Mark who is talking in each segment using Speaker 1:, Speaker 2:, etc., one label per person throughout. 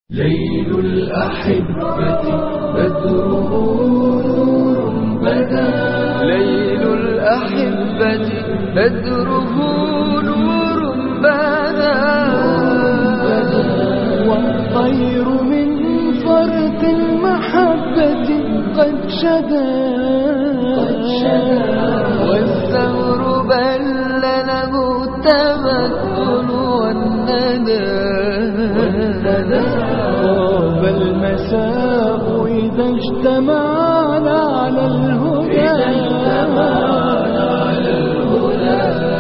Speaker 1: ليل الأحبة بدره نور بدا ليل الأحبة بدره نور بدا والطير من فرط المحبة قد شدا والثور بل له التمكن والندى طاب المساء إذا اجتمعنا على الهدى إذا اجتمعنا على الهدى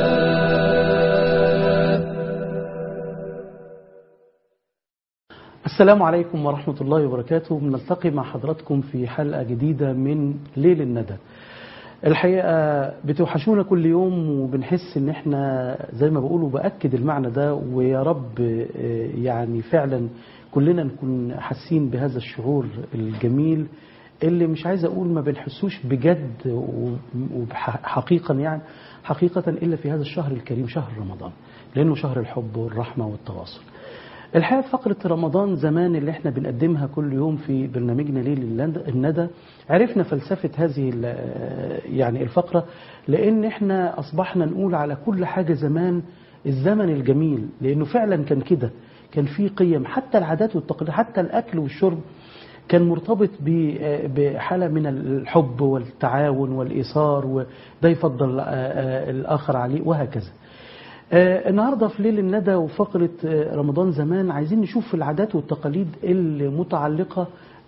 Speaker 2: السلام عليكم ورحمة الله وبركاته بنلتقي مع حضراتكم في حلقة جديدة من ليل الندى الحقيقة بتوحشونا كل يوم وبنحس ان احنا زي ما بقولوا بأكد المعنى ده ويا رب يعني فعلا كلنا نكون حاسين بهذا الشعور الجميل اللي مش عايز اقول ما بنحسوش بجد وحقيقة يعني حقيقة الا في هذا الشهر الكريم شهر رمضان لانه شهر الحب والرحمة والتواصل الحقيقة فقرة رمضان زمان اللي احنا بنقدمها كل يوم في برنامجنا ليل الندى عرفنا فلسفة هذه يعني الفقرة لأن احنا أصبحنا نقول على كل حاجة زمان الزمن الجميل لأنه فعلا كان كده كان في قيم حتى العادات والتقاليد حتى الأكل والشرب كان مرتبط بحالة من الحب والتعاون والإيثار وده يفضل الآخر عليه وهكذا آه النهاردة في ليل الندى وفقرة آه رمضان زمان عايزين نشوف العادات والتقاليد المتعلقة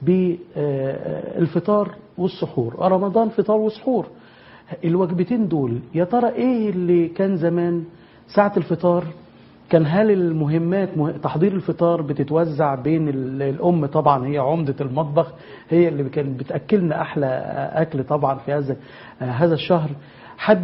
Speaker 2: بالفطار والسحور رمضان فطار وسحور الوجبتين دول يا ترى ايه اللي كان زمان ساعة الفطار كان هل المهمات تحضير الفطار بتتوزع بين الأم طبعا هي عمدة المطبخ هي اللي كانت بتأكلنا أحلى أكل طبعا في هذا هذا الشهر حد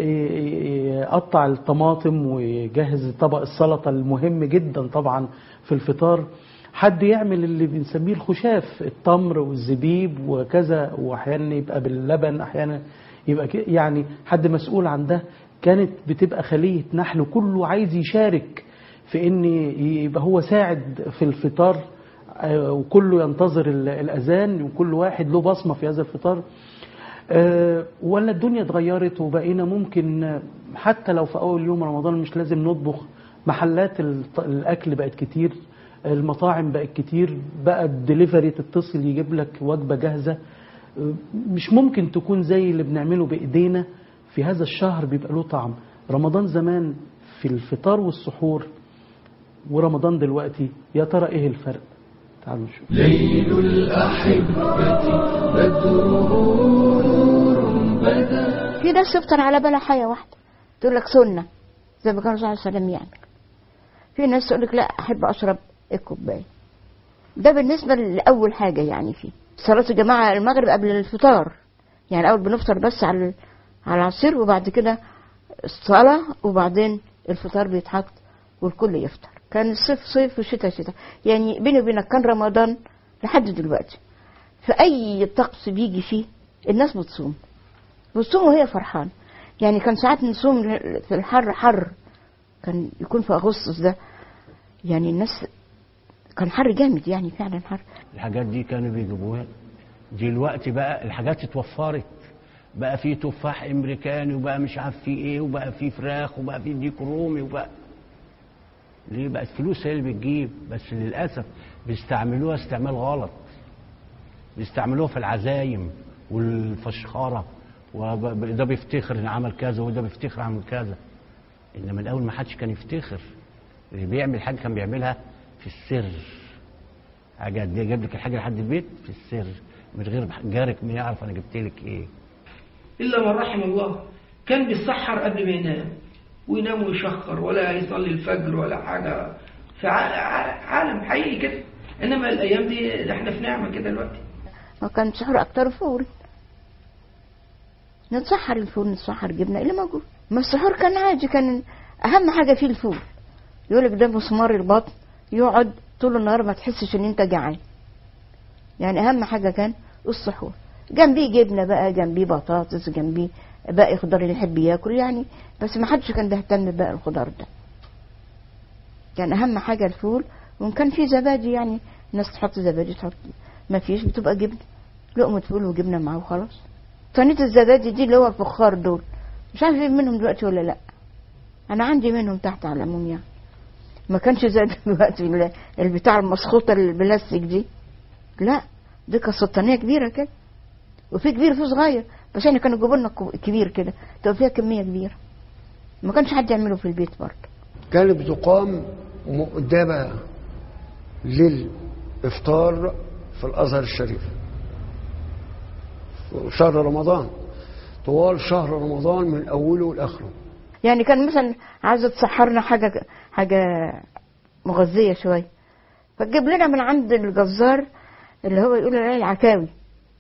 Speaker 2: يقطع الطماطم ويجهز طبق السلطة المهم جدا طبعا في الفطار حد يعمل اللي بنسميه الخشاف التمر والزبيب وكذا واحيانا يبقى باللبن احيانا يبقى يعني حد مسؤول عن ده كانت بتبقى خلية نحل كله عايز يشارك في ان يبقى هو ساعد في الفطار وكله ينتظر الاذان وكل واحد له بصمة في هذا الفطار أه ولا الدنيا اتغيرت وبقينا ممكن حتى لو في أول يوم رمضان مش لازم نطبخ محلات الأكل بقت كتير المطاعم بقت كتير بقى الدليفري تتصل يجيب لك وجبة جاهزة مش ممكن تكون زي اللي بنعمله بإيدينا في هذا الشهر بيبقى له طعم رمضان زمان في الفطار والسحور ورمضان دلوقتي يا ترى ايه الفرق تعالوا نشوف
Speaker 1: ليل الأحبة بدره نور بدا
Speaker 3: في ناس تفطر على بلا حاجة واحدة تقول لك سنة زي ما كان الرسول عليه السلام يعمل في ناس تقول لك لا أحب أشرب الكوباية ده بالنسبة لأول حاجة يعني فيه صلاة الجماعة المغرب قبل الفطار يعني أول بنفطر بس على على العصير وبعد كده الصلاة وبعدين الفطار بيتحط والكل يفطر كان الصيف صيف وشتاء شتاء يعني بيني وبينك كان رمضان لحد دلوقتي في أي طقس بيجي فيه الناس بتصوم بتصوم وهي فرحان يعني كان ساعات نصوم في الحر حر كان يكون في أغسطس ده يعني الناس كان حر جامد يعني فعلا حر
Speaker 4: الحاجات دي كانوا بيجيبوها دلوقتي بقى الحاجات اتوفرت بقى في تفاح امريكاني وبقى مش عارف في ايه وبقى في فراخ وبقى في ديك رومي وبقى ليه بقت فلوس هي اللي بتجيب بس للاسف بيستعملوها استعمال غلط بيستعملوها في العزايم والفشخره وده بيفتخر ان عمل كذا وده بيفتخر عمل كذا انما الاول ما حدش كان يفتخر اللي بيعمل حاجه كان بيعملها في السر حاجه دي جاب لك الحاجه لحد البيت في السر من غير جارك ما يعرف انا جبت لك ايه
Speaker 5: الا من رحم الله كان بيسحر قبل ما ينام وينام ويشخر ولا يصلي الفجر ولا حاجة في عالم حقيقي كده إنما الأيام دي احنا في نعمة كده دلوقتي
Speaker 3: ما كان سحر أكتر فول نتسحر الفول نتسحر جبنة اللي موجود ما السحور كان عادي كان أهم حاجة فيه الفول يقولك ده مسمار البطن يقعد طول النهار ما تحسش إن أنت جعان يعني أهم حاجة كان السحور جنبيه جبنة بقى جنبيه بطاطس جنبيه باقي خضار اللي يحب ياكل يعني بس ما حدش كان بيهتم بقى الخضار ده كان اهم حاجه الفول وإن كان في زبادي يعني الناس تحط زبادي تحط ما فيش بتبقى جبنة لقمة فول وجبنة معاه وخلاص صينية الزبادي دي اللي هو الفخار دول مش عارف في منهم دلوقتي ولا لا أنا عندي منهم تحت على العموم يعني ما كانش زي دلوقتي ال- البتاع المسخوطة البلاستيك دي لا دي كانت سلطانية كبيرة كده وفي كبير وفي صغير بس احنا كانوا يجيبوا لنا كو- كبير كده تبقى فيها كمية كبيرة ما كانش حد يعمله في البيت برضه
Speaker 6: كانت بتقام مؤدبة للإفطار في الأزهر الشريف شهر رمضان طوال شهر رمضان من أوله لآخره
Speaker 3: يعني كان مثلا عايزة تسحرنا حاجة حاجة مغذية شوية فتجيب لنا من عند الجزار اللي هو يقول عليه العكاوي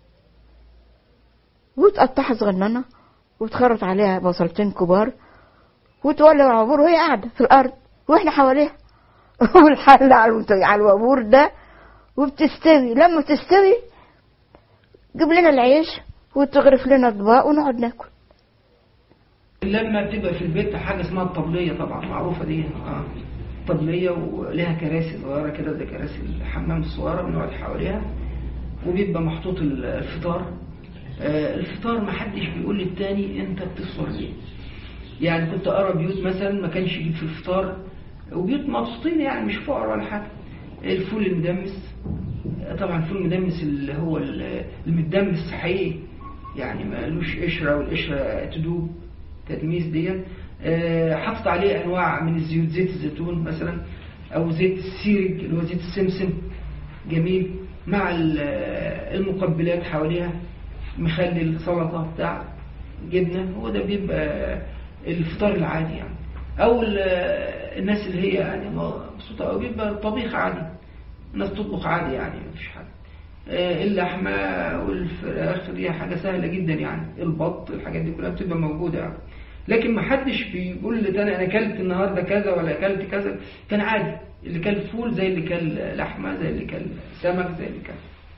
Speaker 3: وتقطعها صغننة وتخرط عليها بصلتين كبار وتولع العبور وهي قاعدة في الأرض وإحنا حواليها والحلة على الوت- على الوابور ده وبتستوي لما تستوي جيب لنا العيش وتغرف لنا اطباق ونقعد ناكل
Speaker 5: لما بتبقى في البيت حاجة اسمها الطبلية طبعا معروفة دي اه طبلية ولها كراسي صغيرة كده زي كراسي الحمام الصغيرة بنقعد حواليها وبيبقى محطوط ال- الفطار آه، الفطار محدش بيقول للتاني انت بتفطر ليه يعني كنت ارى بيوت مثلا ما كانش يجيب في الفطار وبيوت مبسوطين يعني مش فقر ولا حاجة الفول المدمس آه، طبعا الفول المدمس اللي هو ال- المدمس حقيقي يعني مالوش قشرة والقشرة تدوب تدميس دي آه، حطت عليه انواع من الزيوت زيت الزيتون مثلا او زيت السيرج اللي هو زيت السمسم جميل مع ال- المقبلات حواليها مخلل سلطه بتاع جبنه هو ده بيبقى الفطار العادي يعني او ال- الناس اللي هي يعني مبسوطه او بيبقى طبيخ عادي الناس تطبخ عادي يعني مفيش حاجه آه، اللحمه والفراخ دي حاجه سهله جدا يعني البط الحاجات دي كلها بتبقى موجوده يعني لكن ما حدش بيقول لتاني انا اكلت النهارده كذا ولا اكلت كذا كان عادي اللي كل فول زي اللي كل لحمه زي اللي كل سمك زي اللي كل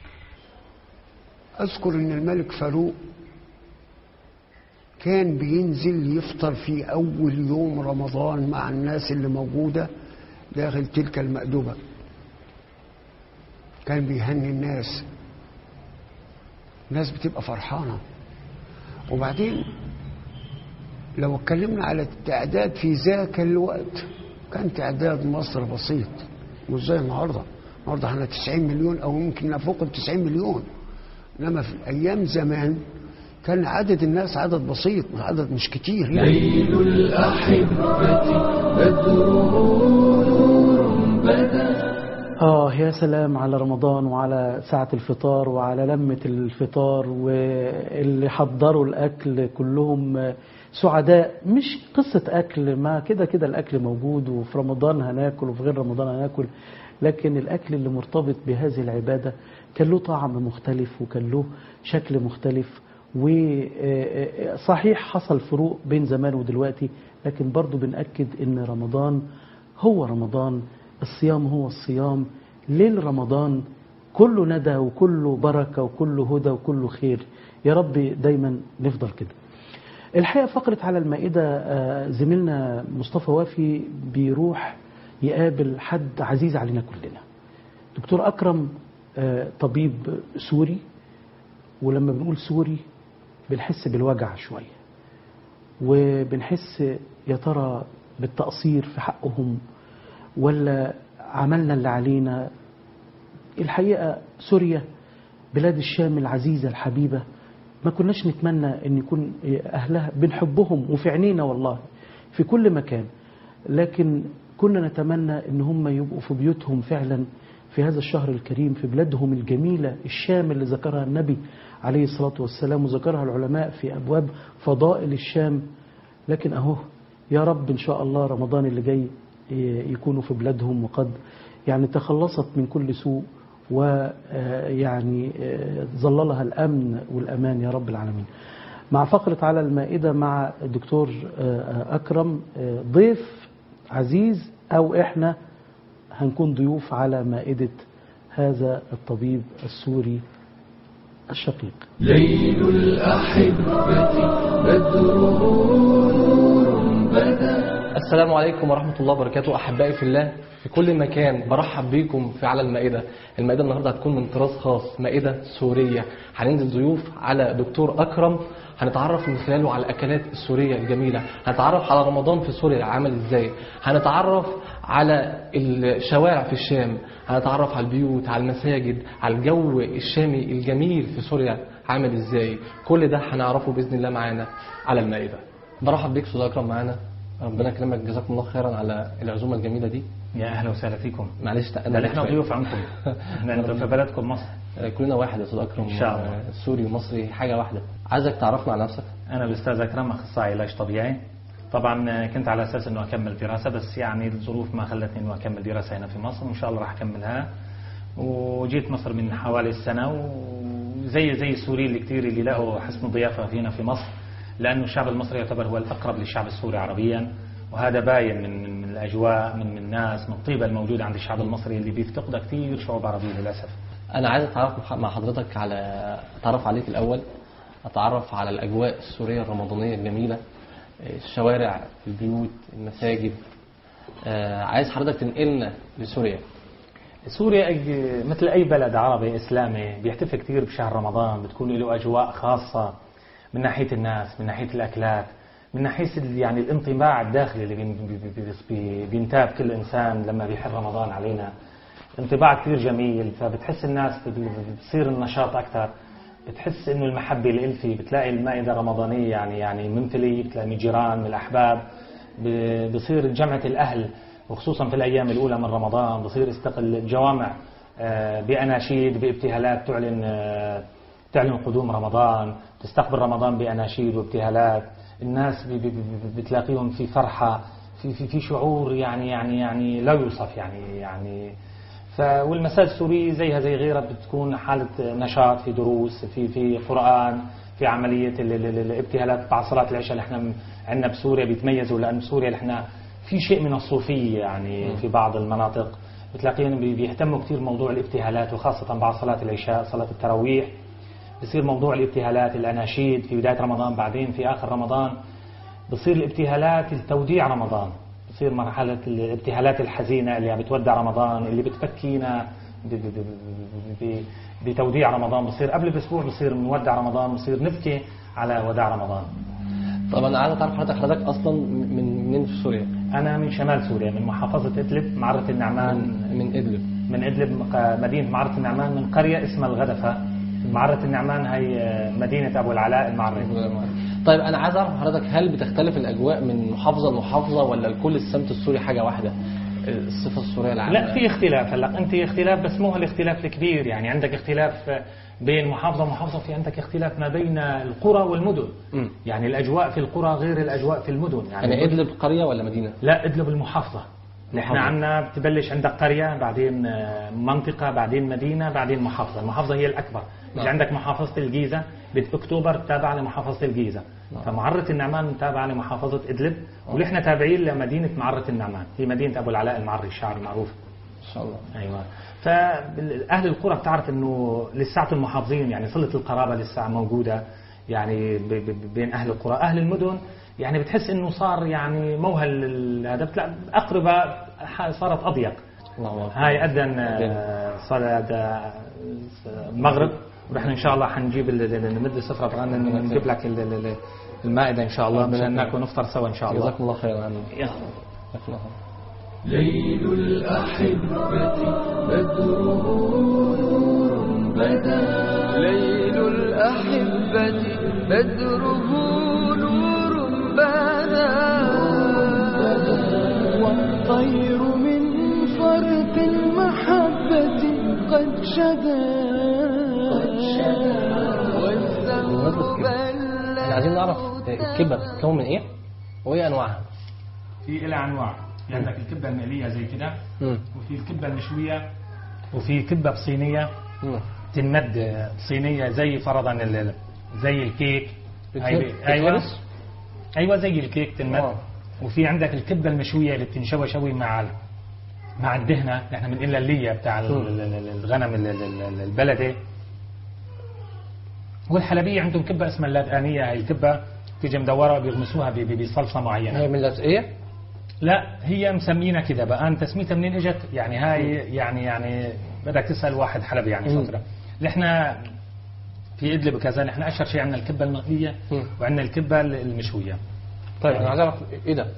Speaker 6: أذكر إن الملك فاروق كان بينزل يفطر في أول يوم رمضان مع الناس اللي موجودة داخل تلك المأدبة كان بيهني الناس الناس بتبقى فرحانة وبعدين لو اتكلمنا على التعداد في ذاك الوقت كان تعداد مصر بسيط مش زي النهارده النهارده احنا 90 مليون او يمكن فوق ال 90 مليون انما في ايام زمان كان عدد الناس عدد بسيط عدد مش كتير يعني
Speaker 1: ليل الأحبة بدره نور بدا
Speaker 2: آه يا سلام على رمضان وعلى ساعة الفطار وعلى لمة الفطار واللي حضروا الأكل كلهم سعداء مش قصة أكل ما كده كده الأكل موجود وفي رمضان هناكل وفي غير رمضان هناكل لكن الأكل اللي مرتبط بهذه العبادة كان له طعم مختلف وكان له شكل مختلف وصحيح حصل فروق بين زمان ودلوقتي لكن برضو بنأكد ان رمضان هو رمضان الصيام هو الصيام ليل رمضان كله ندى وكله بركة وكله هدى وكله خير يا رب دايما نفضل كده الحقيقة فقرة على المائدة آه، زميلنا مصطفى وافي بيروح يقابل حد عزيز علينا كلنا دكتور أكرم آه، طبيب سوري ولما بنقول سوري بنحس بالوجع شوية وبنحس يا ترى بالتقصير في حقهم ولا عملنا اللي علينا الحقيقة سوريا بلاد الشام العزيزة الحبيبة ما كناش نتمنى ان يكون اهلها بنحبهم وفي عينينا والله في كل مكان لكن كنا نتمنى ان هم يبقوا في بيوتهم فعلا في هذا الشهر الكريم في بلادهم الجميلة الشام اللي ذكرها النبي عليه الصلاة والسلام وذكرها العلماء في أبواب فضائل الشام لكن أهو يا رب إن شاء الله رمضان اللي جاي يكونوا في بلادهم وقد يعني تخلصت من كل سوء ويعني ظللها الأمن والأمان يا رب العالمين مع فقرة على المائدة مع الدكتور أكرم ضيف عزيز أو إحنا هنكون ضيوف على مائدة هذا الطبيب السوري الشقيق
Speaker 1: ليل الأحبة بدره نور بدا
Speaker 7: السلام عليكم ورحمة الله وبركاته أحبائي في الله في كل مكان برحب بيكم في على المائدة المائدة النهاردة هتكون من طراز خاص مائدة سورية هننزل ضيوف على دكتور أكرم هنتعرف من خلاله على الأكلات السورية الجميلة هنتعرف على رمضان في سوريا عامل إزاي هنتعرف على الشوارع في الشام هنتعرف على البيوت على المساجد على الجو الشامي الجميل في سوريا عامل إزاي كل ده هنعرفه بإذن الله معانا على المائدة برحب بيك استاذ اكرم معانا ربنا يكرمك جزاكم الله خيرا على العزومه الجميله دي
Speaker 8: يا اهلا وسهلا فيكم
Speaker 7: معلش
Speaker 8: ده اللي احنا ضيوف عندكم احنا انتوا في بلدكم مصر
Speaker 7: كلنا واحد يا استاذ اكرم
Speaker 8: إن شاء الله.
Speaker 7: سوري ومصري حاجه واحده عايزك تعرفنا على نفسك
Speaker 8: انا الاستاذ اكرم اخصائي علاج طبيعي طبعا كنت على اساس انه اكمل دراسه بس يعني الظروف ما خلتني انه اكمل دراسه هنا في مصر وان شاء الله راح اكملها وجيت مصر من حوالي السنه وزي زي السوري اللي كثير اللي له حسن ضيافه هنا في مصر لانه الشعب المصري يعتبر هو الاقرب للشعب السوري عربيا وهذا باين من من, من الاجواء من من الناس من الطيبه الموجوده عند الشعب المصري اللي بيفتقدها كثير شعوب عربيه للاسف
Speaker 7: انا عايز اتعرف مع حضرتك على اتعرف عليك الاول اتعرف على الاجواء السوريه الرمضانيه الجميله الشوارع البيوت المساجد آه، عايز حضرتك تنقلنا لسوريا
Speaker 8: سوريا أج- مثل أي بلد عربي إسلامي بيحتفل كثير بشهر رمضان بتكون له أجواء خاصة من ناحية الناس من ناحية الأكلات من ناحية ال- يعني الانطباع الداخلي اللي بين- بي- بي- بي- بي- بينتاب كل إنسان لما بيحل رمضان علينا انطباع كثير جميل فبتحس الناس ب- ب- بتصير النشاط أكثر بتحس انه المحبه الالفي بتلاقي المائده الرمضانيه يعني يعني ممتلي بتلاقي من الجيران من الاحباب ب- بصير جمعه الاهل وخصوصا في الايام الاولى من رمضان بصير استقل الجوامع آه، باناشيد بابتهالات تعلن آه، تعلن قدوم رمضان تستقبل رمضان باناشيد وابتهالات الناس بي- بي- بي- بتلاقيهم في فرحه في في في شعور يعني يعني يعني لا يوصف يعني يعني ف والمساجد السورية زيها زي غيرها بتكون حالة نشاط في دروس في في قرآن في عملية ال- ال- ال- الابتهالات بعد صلاة العشاء اللي احنا عندنا بسوريا بيتميزوا لأن بسوريا اللي احنا في شيء من الصوفية يعني في بعض المناطق بتلاقيهم بي- بيهتموا كثير موضوع الابتهالات وخاصة بعد صلاة العشاء صلاة التراويح بصير موضوع الابتهالات الأناشيد في بداية رمضان بعدين في آخر رمضان بصير الابتهالات التوديع رمضان بصير مرحلة الابتهالات الحزينة اللي عم بتودع رمضان اللي بتبكينا ب- ب- ب- ب- بتوديع رمضان بصير قبل بأسبوع بصير نودع رمضان بصير نبكي على وداع رمضان
Speaker 7: طب انا عايز اتعرف حضرتك حضرتك اصلا من منين في سوريا
Speaker 8: أنا من شمال سوريا من محافظة إدلب معرة النعمان
Speaker 7: من من ادلب
Speaker 8: من إدلب مق- مدينة معرة النعمان من قرية اسمها الغدفة معرة النعمان هي مدينة أبو العلاء المعري
Speaker 7: طيب انا عايز اعرف حضرتك هل بتختلف الاجواء من محافظه لمحافظه ولا لكل السمت السوري حاجه واحده الصفه السوريه العامه
Speaker 8: لا في اختلاف هلا انت اختلاف بس مو هالاختلاف الكبير يعني عندك اختلاف بين محافظه ومحافظه في عندك اختلاف ما بين القرى والمدن
Speaker 7: مم.
Speaker 8: يعني الاجواء في القرى غير الاجواء في المدن يعني
Speaker 7: يعني ادلب قريه ولا مدينه
Speaker 8: لا ادلب المحافظه نحن
Speaker 7: محافظة.
Speaker 8: عندنا بتبلش عندك قريه بعدين آه، منطقه بعدين مدينه بعدين محافظه المحافظه هي الاكبر
Speaker 7: نعم.
Speaker 8: في عندك محافظه الجيزه بيت اكتوبر تابعه لمحافظه الجيزه
Speaker 7: نعم.
Speaker 8: فمعرة النعمان تابعة لمحافظة إدلب ونحن تابعين لمدينة معرة النعمان هي مدينة أبو العلاء المعري الشاعر المعروف
Speaker 7: ان شاء الله
Speaker 8: ايوه فاهل القرى بتعرف انه لساعة المحافظين يعني صله القرابه لسه موجوده يعني ب- ب- بين اهل القرى اهل المدن يعني بتحس انه صار يعني موهل ال- هذا بتلاقي اقربه ح- صارت اضيق
Speaker 7: الله أكبر.
Speaker 8: هاي اذن آه، صلاه آه، المغرب ونحن ان شاء الله حنجيب ال- ال- ال- نمد السفره بغانا نجيب لك ال- ال- ال- المائده ان شاء الله
Speaker 7: ربنا
Speaker 8: بدنا
Speaker 7: يكرمك.
Speaker 8: ناكل ونفطر سوا ان شاء الله
Speaker 7: جزاكم الله خيرا عنه
Speaker 8: يلا.
Speaker 7: جزاكم الله خيرا.
Speaker 1: ليل الأحبة بدره نور بدا ليل الأحبة بدره نور بدا والطير من فرط المحبة قد شدا والزهر بل
Speaker 7: احنا عايزين نعرف الكبه بتتكون من ايه وايه انواعها
Speaker 8: في لها انواع في عندك الكبه المقليه زي كده
Speaker 7: مم.
Speaker 8: وفي الكبه المشويه وفي كبه بصينيه
Speaker 7: مم.
Speaker 8: تنمد صينيه زي فرضا ال- ال- زي الكيك
Speaker 7: بتهب-
Speaker 8: أيوة- ايوه
Speaker 7: بتهرس؟
Speaker 8: ايوه زي الكيك تنمد
Speaker 7: آه.
Speaker 8: وفي عندك الكبه المشويه اللي بتنشوى شوي مع ال- مع الدهنه نحن بنقول الليه بتاع ال-
Speaker 7: مم.
Speaker 8: ال- ال- الغنم ال- ال- ال- البلدي والحلبيه عندهم كبه اسمها اللادقانيه هي الكبه تيجي مدوره بيغمسوها ب- ب- بصلصه معينه
Speaker 7: هي من اللاذقيه
Speaker 8: لا هي مسمينا كده بقى أنت تسميتها منين اجت يعني هاي يعني يعني بدك تسأل واحد حلبي يعني
Speaker 7: مم.
Speaker 8: فترة نحن في إدلب وكذا نحن أشهر شيء عندنا الكبة المقلية
Speaker 7: مم.
Speaker 8: وعندنا الكبة المشوية
Speaker 7: طيب انا عايز اعرف ايه ده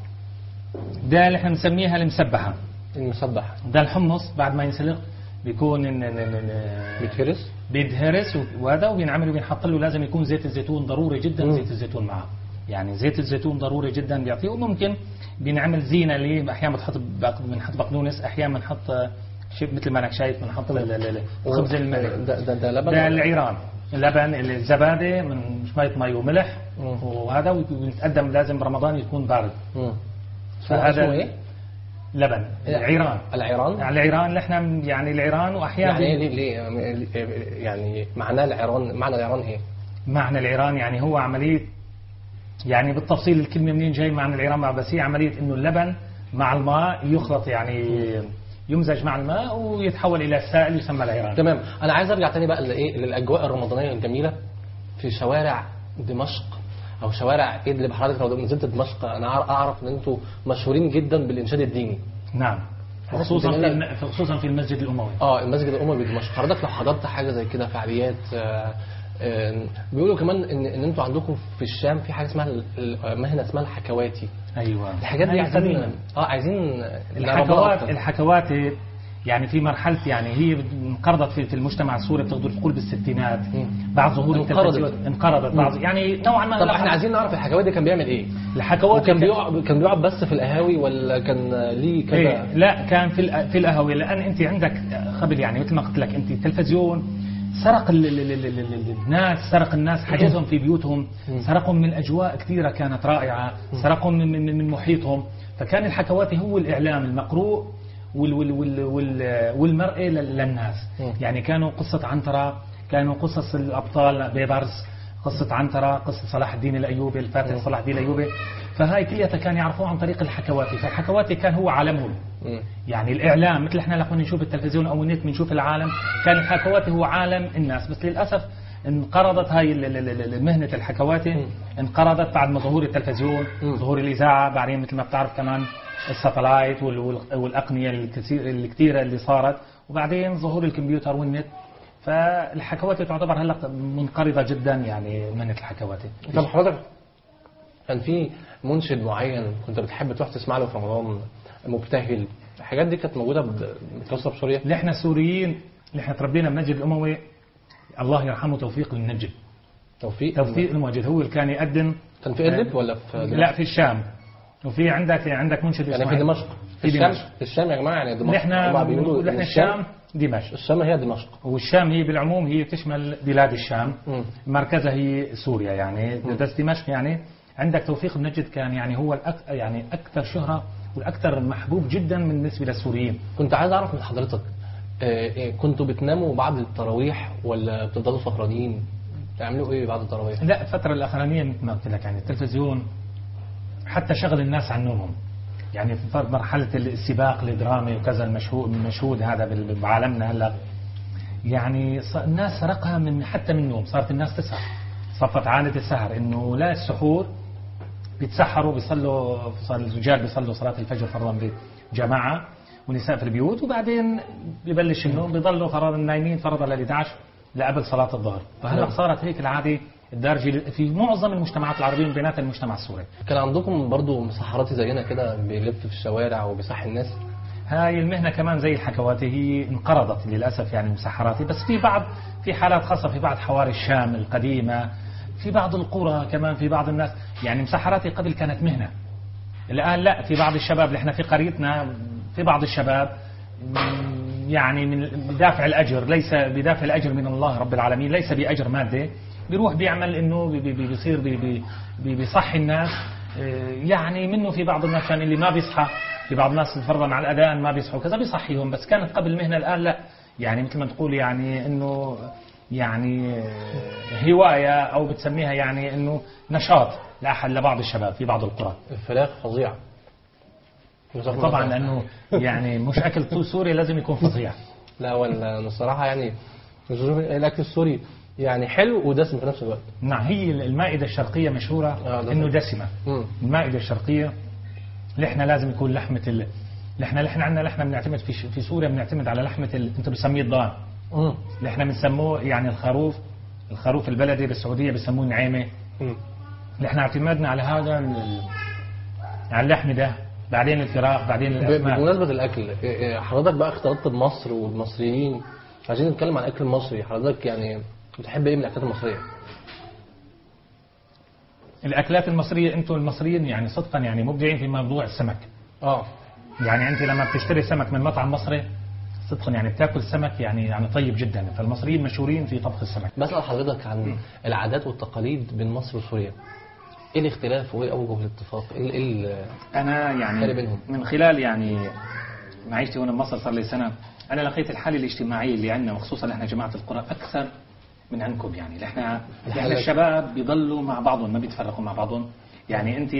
Speaker 8: ده اللي احنا بنسميها المسبحة
Speaker 7: المسبح
Speaker 8: ده الحمص بعد ما ينسلق بيكون إن- إن- إن-
Speaker 7: بيتهرس
Speaker 8: بيدهرس وهذا وبينعمل وبينحط له لازم يكون زيت الزيتون ضروري جدا
Speaker 7: مم.
Speaker 8: زيت الزيتون معه يعني زيت الزيتون ضروري جدا بيعطيه وممكن بينعمل زينه ليه احيانا بتحط بق- بنحط بقدونس احيانا بنحط شيء مثل ما انك شايف بنحط ال- ال- ال- الخبز الملح
Speaker 7: ده ده, ده لبن
Speaker 8: ده
Speaker 7: ولا-
Speaker 8: العيران اللبن الزبادي من شويه مي وملح
Speaker 7: مم.
Speaker 8: وهذا ويتقدم لازم برمضان يكون بارد
Speaker 7: مم.
Speaker 8: فهذا
Speaker 7: اسمه ايه؟
Speaker 8: لبن العيران
Speaker 7: العيران
Speaker 8: يعني العيران اللي احنا يعني العيران واحيانا
Speaker 7: يعني ايه ليه, ليه يعني معناه العيران معنى العيران ايه؟
Speaker 8: معنى العيران يعني هو عملية يعني بالتفصيل الكلمة منين جاي معنى العيران مع بس هي عملية انه اللبن مع الماء يخلط يعني يمزج مع الماء ويتحول الى سائل يسمى العيران
Speaker 7: تمام انا عايز ارجع تاني بقى لايه للاجواء الرمضانيه الجميله في شوارع دمشق او شوارع ادلب حضرتك لو نزلت دمشق انا أعرف- اعرف ان انتوا مشهورين جدا بالانشاد الديني
Speaker 8: نعم خصوصا في الم- خصوصا في المسجد الاموي
Speaker 7: اه المسجد الاموي بدمشق حضرتك لو حضرت حاجه زي كده فعاليات آه، آه، بيقولوا كمان ان ان انتوا عندكم في الشام في حاجه اسمها ال- ال- مهنه اسمها الحكواتي
Speaker 8: ايوه
Speaker 7: الحاجات دي
Speaker 8: هاي
Speaker 7: عايزين
Speaker 8: قديما.
Speaker 7: اه عايزين نعرفها
Speaker 8: الحكوات
Speaker 7: أكتر.
Speaker 8: الحكوات يعني في مرحلة يعني هي انقرضت في في المجتمع السوري بتقدر في قلب الستينات
Speaker 7: مم.
Speaker 8: بعد ظهور
Speaker 7: انقرضت.
Speaker 8: التلفزيون انقرضت بعض يعني نوعا ما
Speaker 7: طب
Speaker 8: هلا
Speaker 7: احنا عايزين نعرف الحكوات دي كان بيعمل ايه؟
Speaker 8: الحكوات
Speaker 7: وكان بيقعد كان بيقعد بس في القهاوي ولا كان ليه كذا؟
Speaker 8: إيه لا كان في الأ- في القهوه لان انت عندك خبل يعني مثل ما قلت لك انت التلفزيون سرق ال ال ال ال ال الناس سرق الناس حجزهم في بيوتهم سرقهم من اجواء كثيره كانت رائعه سرقهم من من, من محيطهم فكان الحكواتي هو الاعلام المقروء وال وال وال وال والمرئي لل- للناس
Speaker 7: مم.
Speaker 8: يعني كانوا قصه عنتره كانوا قصص الابطال بيبرز قصة عنترة قصة صلاح الدين الأيوبي الفاتح صلاح الدين الأيوبي فهاي كلها كان يعرفوها عن طريق الحكواتي فالحكواتي كان هو عالمهم
Speaker 7: مم.
Speaker 8: يعني الإعلام مثل احنا لما نشوف التلفزيون أو النت بنشوف العالم كان الحكواتي هو عالم الناس بس للأسف انقرضت هاي ال- ال- ال- ال- مهنة الحكواتي انقرضت بعد ما ظهور التلفزيون
Speaker 7: مم.
Speaker 8: ظهور الإذاعة بعدين مثل ما بتعرف كمان الساتلايت وال- وال- والأقنية الكثير الكثيرة اللي صارت وبعدين ظهور الكمبيوتر والنت فالحكواتي تعتبر هلا منقرضة جدا يعني مهنة الحكواتي
Speaker 7: طب حضرتك كان في منشد معين كنت بتحب تروح تسمع له في رمضان مبتهل الحاجات دي كانت موجوده ب- بكثره في سوريا
Speaker 8: اللي احنا سوريين اللي احنا تربينا بمسجد الأموي الله يرحمه توفيق للنجد
Speaker 7: توفيق
Speaker 8: توفيق الموجد هو اللي كان يقدم
Speaker 7: كان في ادلب ولا في دمشق؟
Speaker 8: لا في الشام وفي عندك عندك منشد
Speaker 7: يعني في
Speaker 8: إسماعيل.
Speaker 7: دمشق
Speaker 8: في
Speaker 7: الشام
Speaker 8: دمشق
Speaker 7: الشام يا جماعه يعني دمشق
Speaker 8: نحن
Speaker 7: هما بيقولوا
Speaker 8: بنقول
Speaker 7: إن
Speaker 8: احنا الشام دمشق
Speaker 7: الشام هي دمشق
Speaker 8: والشام هي بالعموم هي تشمل بلاد الشام
Speaker 7: مم.
Speaker 8: مركزها هي سوريا يعني بس دمشق يعني عندك توفيق المنجد كان يعني هو الأك يعني اكثر شهره والاكثر محبوب جدا بالنسبه للسوريين
Speaker 7: كنت عايز اعرف من حضرتك آه، آه، كنتوا بتناموا بعد التراويح ولا بتفضلوا سهرانين تعملوا ايه بعد التراويح
Speaker 8: لا الفترة الأخرانية مثل ما قلت لك يعني التلفزيون حتى شغل الناس عن نومهم يعني في فرق مرحلة السباق الدرامي وكذا المشهود المشهود هذا بال- بعالمنا هلا يعني ص- الناس سرقها من حتى من النوم صارت الناس تسهر صفت عادة السهر انه لا السحور بيتسحروا بيصلوا صار الرجال بيصلوا صلاة الفجر فرضا بجماعة ونساء في البيوت وبعدين ببلش النوم بيضلوا فرضا نايمين فرضا ل 11 لقبل صلاة الظهر فهلا صارت هيك العادة الدارجة في معظم المجتمعات العربية من بيناتها المجتمع السوري
Speaker 7: كان عندكم برضو مسحراتي زينا كده بيلف في الشوارع وبيصحي الناس
Speaker 8: هاي المهنة كمان زي الحكواتي هي انقرضت للأسف يعني مسحراتي بس في بعض في حالات خاصة في بعض حواري الشام القديمة في بعض القرى كمان في بعض الناس يعني مسحراتي قبل كانت مهنة الآن لا في بعض الشباب اللي احنا في قريتنا في بعض الشباب مم، يعني من بدافع الأجر ليس بدافع الأجر من الله رب العالمين ليس بأجر مادي بيروح بيعمل انه بي- بي- بيصير بي- بي- بي- بيصحي الناس آه، يعني منه في بعض الناس كان اللي ما بيصحى في بعض الناس فرضا على الأذان ما بيصحوا كذا بيصحيهم بس كانت قبل مهنة الآن لا يعني مثل ما تقول يعني انه يعني آه، هواية أو بتسميها يعني انه نشاط لأحد لبعض الشباب في بعض القرى
Speaker 7: الفراخ فظيع جزاكم الله
Speaker 8: طبعا
Speaker 7: خير.
Speaker 8: لانه يعني مش اكل طول سوري لازم يكون فظيع
Speaker 7: لا ولا أنا الصراحه يعني الاكل السوري يعني حلو ودسم في نفس الوقت
Speaker 8: نعم هي المائده الشرقيه مشهوره
Speaker 7: آه، ده
Speaker 8: انه
Speaker 7: صح.
Speaker 8: دسمه
Speaker 7: مم.
Speaker 8: المائده الشرقيه اللي احنا لازم يكون لحمه ال... اللي احنا اللي احنا عندنا لحمه بنعتمد في ش- في سوريا بنعتمد على لحمه ال... انتم بتسميه الضان
Speaker 7: مم.
Speaker 8: اللي احنا بنسموه يعني الخروف الخروف البلدي بالسعوديه بيسموه نعيمه
Speaker 7: مم.
Speaker 8: اللي احنا اعتمدنا على هذا ال- على اللحم ده بعدين الفراخ بعدين
Speaker 7: ب-
Speaker 8: الاسماك
Speaker 7: بمناسبة الأكل إيه- إيه، حضرتك بقى اختلطت بمصر والمصريين عايزين نتكلم عن الأكل المصري حضرتك يعني بتحب إيه من الأكلات المصرية؟
Speaker 8: الاكلات المصريه انتم المصريين يعني صدقا يعني مبدعين في موضوع السمك
Speaker 7: اه
Speaker 8: يعني انت لما بتشتري سمك من مطعم مصري صدقا يعني بتاكل سمك يعني يعني طيب جدا فالمصريين مشهورين في طبخ السمك
Speaker 7: بسأل حضرتك عن العادات والتقاليد بين مصر وسوريا ايه الاختلاف وايه اوجه الاتفاق ايه ايه ال-
Speaker 8: انا
Speaker 7: فرق
Speaker 8: يعني
Speaker 7: بينهم.
Speaker 8: من خلال يعني معيشتي هنا بمصر صار لي سنه انا لقيت الحاله الاجتماعيه اللي عندنا وخصوصا احنا جماعه القرى اكثر من عندكم يعني اللي احنا احنا الشباب بيضلوا مع بعضهم ما بيتفرقوا مع بعضهم يعني انت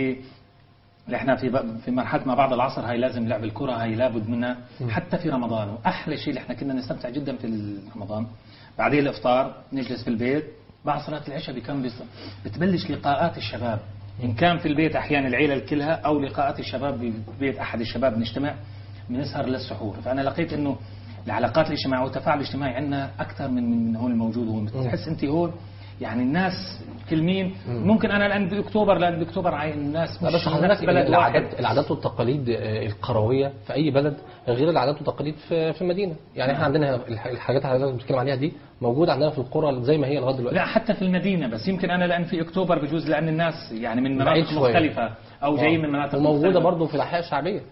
Speaker 8: اللي احنا في ب- في مرحله ما بعد العصر هاي لازم لعب الكره هاي لابد منها حتى في رمضان واحلى شيء اللي احنا كنا نستمتع جدا في رمضان بعدين الافطار نجلس في البيت بعد صلاه العشاء بكم بيص- بتبلش لقاءات الشباب ان كان في البيت احيانا العيله كلها او لقاءات الشباب في بيت احد الشباب نجتمع بنسهر للسحور فانا لقيت انه العلاقات الاجتماعيه والتفاعل الاجتماعي عندنا اكثر من من هون الموجود هون بتحس انت هون يعني الناس كل مين ممكن انا الان باكتوبر لان باكتوبر عاين الناس
Speaker 7: لا
Speaker 8: مش
Speaker 7: بس
Speaker 8: نفس
Speaker 7: حضرتك
Speaker 8: بلد واحد
Speaker 7: العادات العادات والتقاليد آه، القرويه في اي بلد غير العادات والتقاليد في في المدينه يعني احنا عندنا الح- الحاجات اللي حضرتك بتتكلم عليها دي موجوده عندنا في القرى زي ما هي لغايه دلوقتي
Speaker 8: لا حتى في المدينه بس يمكن انا لان في اكتوبر بجوز لان الناس يعني من
Speaker 7: بعيد
Speaker 8: مناطق
Speaker 7: شوية.
Speaker 8: مختلفه او جايين من مناطق
Speaker 7: وموجوده
Speaker 8: مختلفة.
Speaker 7: برضه في الاحياء الشعبيه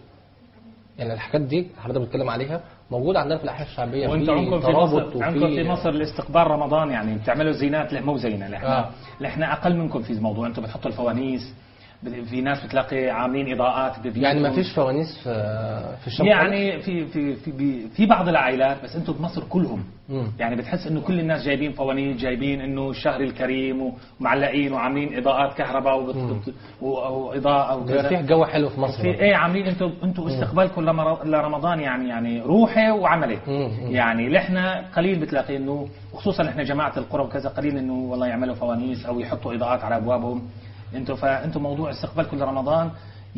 Speaker 7: يعني الحاجات دي حضرتك بتتكلم عليها موجوده عندنا في الاحياء الشعبيه
Speaker 8: وانتم عندكم في
Speaker 7: ترابط
Speaker 8: مصر عندكم في مصر لاستقبال رمضان يعني بتعملوا زينات لا مو زينا لا احنا
Speaker 7: آه.
Speaker 8: لا احنا اقل منكم في الموضوع انتم بتحطوا الفوانيس بت- في ناس بتلاقي عاملين اضاءات ببيوتهم.
Speaker 7: يعني ما فيش فوانيس في في الشام
Speaker 8: يعني في في في بي- في بعض العائلات بس انتم بمصر كلهم
Speaker 7: مم.
Speaker 8: يعني بتحس انه كل الناس جايبين فوانيس جايبين انه الشهر الكريم ومعلقين وعاملين اضاءات كهرباء وبت- بت- و- واضاءه
Speaker 7: بيبقى
Speaker 8: وكذا
Speaker 7: فيه جو حلو في مصر
Speaker 8: في ايه عاملين انتم انتم استقبالكم لمر- لرمضان يعني يعني روحي وعملي
Speaker 7: مم.
Speaker 8: يعني اللي احنا قليل بتلاقي انه وخصوصا احنا جماعه القرى وكذا قليل انه والله يعملوا فوانيس او يحطوا اضاءات على ابوابهم انتم فانتم موضوع استقبالكم لرمضان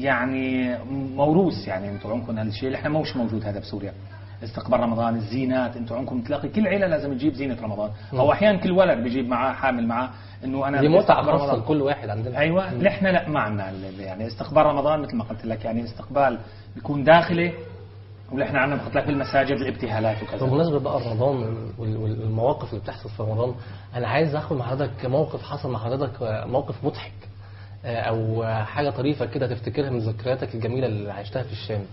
Speaker 8: يعني موروث يعني انتم عندكم هالشيء اللي احنا موش موجود هذا بسوريا استقبال رمضان الزينات انتم عندكم تلاقي كل عيله لازم تجيب زينه رمضان او احيانا كل ولد بيجيب معاه حامل معاه انه انا
Speaker 7: دي
Speaker 8: بدي
Speaker 7: متعه
Speaker 8: استقبل
Speaker 7: خاصه
Speaker 8: رمضان.
Speaker 7: لكل واحد عندنا
Speaker 8: ايوه نحن لا ما عندنا ال- يعني استقبال رمضان مثل ما قلت لك يعني استقبال بيكون داخلي ونحن عندنا قلت لك في المساجد الابتهالات وكذا
Speaker 7: بمناسبة بقى رمضان وال- وال- والمواقف اللي بتحصل في رمضان أنا عايز آخد مع حضرتك موقف حصل مع حضرتك آه، موقف مضحك آه، أو آه، حاجة طريفة كده تفتكرها من ذكرياتك الجميلة اللي عشتها في الشام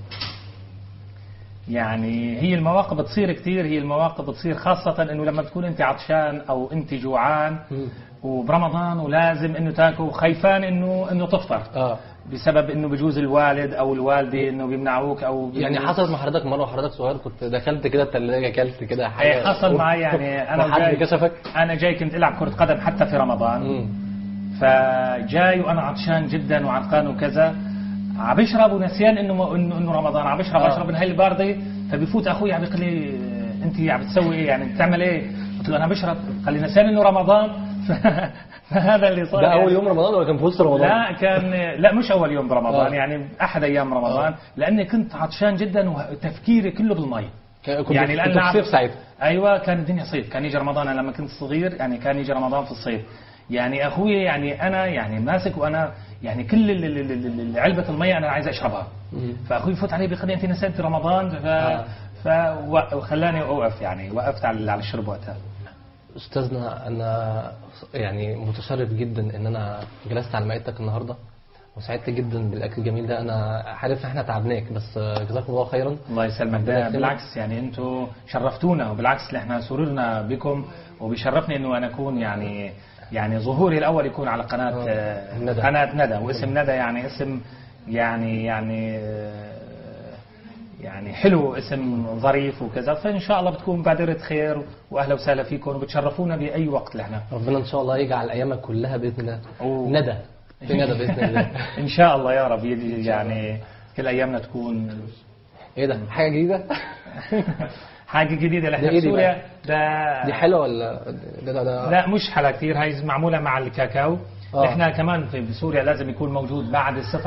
Speaker 8: يعني هي المواقف بتصير كثير هي المواقف بتصير خاصة انه لما تكون انت عطشان او انت جوعان وبرمضان ولازم انه تاكل وخيفان انه انه تفطر
Speaker 7: اه
Speaker 8: بسبب انه بجوز الوالد او الوالده انه بيمنعوك او
Speaker 7: يعني حصلت مع حضرتك مرة وحضرتك صغير كنت دخلت كده التلاجة كلت كده
Speaker 8: ايه
Speaker 7: حاجة
Speaker 8: حصل معي يعني انا
Speaker 7: وحد
Speaker 8: جاي
Speaker 7: كشفك
Speaker 8: انا جاي كنت العب كرة قدم حتى في رمضان
Speaker 7: مم.
Speaker 8: فجاي وانا عطشان جدا وعرقان وكذا عبشرب ونسيان انه انه انه رمضان عبشرب
Speaker 7: آه.
Speaker 8: اشرب من هاي البارده فبيفوت اخوي عم بيقول لي انت عم بتسوي ايه يعني بتعمل ايه؟ قلت له انا بشرب قال لي نسيان انه رمضان ف- فهذا اللي صار
Speaker 7: ده
Speaker 8: يعني.
Speaker 7: أول يوم رمضان ولا كان في وسط رمضان؟
Speaker 8: لا كان لا مش اول يوم برمضان
Speaker 7: آه.
Speaker 8: يعني احد ايام رمضان لاني كنت عطشان جدا وتفكيري كله بالمي
Speaker 7: كنت
Speaker 8: يعني
Speaker 7: يعني
Speaker 8: الان
Speaker 7: كنت في
Speaker 8: لعب-
Speaker 7: صيف ساعتها
Speaker 8: ايوه كان الدنيا صيف كان يجي رمضان انا لما كنت صغير يعني كان يجي رمضان في الصيف يعني اخوي يعني انا يعني ماسك وانا يعني كل ال- ال- ال- ال- علبه الميه انا عايز اشربها فاخوي يفوت علي بيقول لي انت نسيت رمضان ف فخلاني اوقف يعني وقفت على على الشرب وقتها
Speaker 7: استاذنا انا يعني متشرف جدا ان انا جلست على مائدتك النهارده وسعدت جدا بالاكل الجميل ده انا عارف احنا تعبناك بس جزاكم الله خيرا
Speaker 8: الله يسلمك
Speaker 7: ربنا
Speaker 8: ده
Speaker 7: يكرمك.
Speaker 8: بالعكس يعني انتم شرفتونا وبالعكس احنا سررنا بكم وبيشرفني انه انا اكون يعني يعني ظهوري الاول يكون على قناه آه،
Speaker 7: ندى.
Speaker 8: قناه ندى واسم ندى يعني اسم يعني يعني آه، يعني حلو اسم ظريف وكذا فان شاء الله بتكون بادره خير واهلا وسهلا فيكم وبتشرفونا باي وقت لحنا
Speaker 7: ربنا ان شاء الله يجعل ايامك كلها باذن الله
Speaker 8: أوه.
Speaker 7: ندى في ندى باذن الله
Speaker 8: ان شاء الله يا رب يعني كل ايامنا تكون
Speaker 7: ايه ده حاجه جديده
Speaker 8: حاجه جديده
Speaker 7: ده
Speaker 8: لحنا
Speaker 7: إيه
Speaker 8: في
Speaker 7: دي
Speaker 8: سوريا ده
Speaker 7: دي حلوه ولا ده ده, ده
Speaker 8: لا مش حلا كثير هاي معموله مع الكاكاو
Speaker 7: آه.
Speaker 8: احنا كمان في سوريا لازم يكون موجود بعد السفره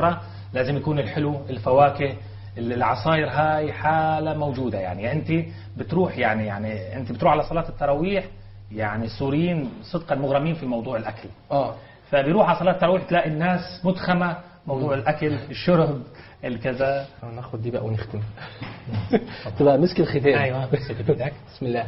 Speaker 8: لازم يكون الحلو الفواكه العصاير هاي حالة موجودة يعني أنت بتروح يعني يعني أنت بتروح على صلاة التراويح يعني السوريين صدقا مغرمين في موضوع الأكل
Speaker 2: اه
Speaker 8: فبيروح على صلاة التراويح تلاقي الناس متخمة موضوع الأكل الشرب الكذا
Speaker 7: ناخد دي بقى ونختم تبقى مسك الختام
Speaker 8: أيوة مسك بدك
Speaker 7: بسم الله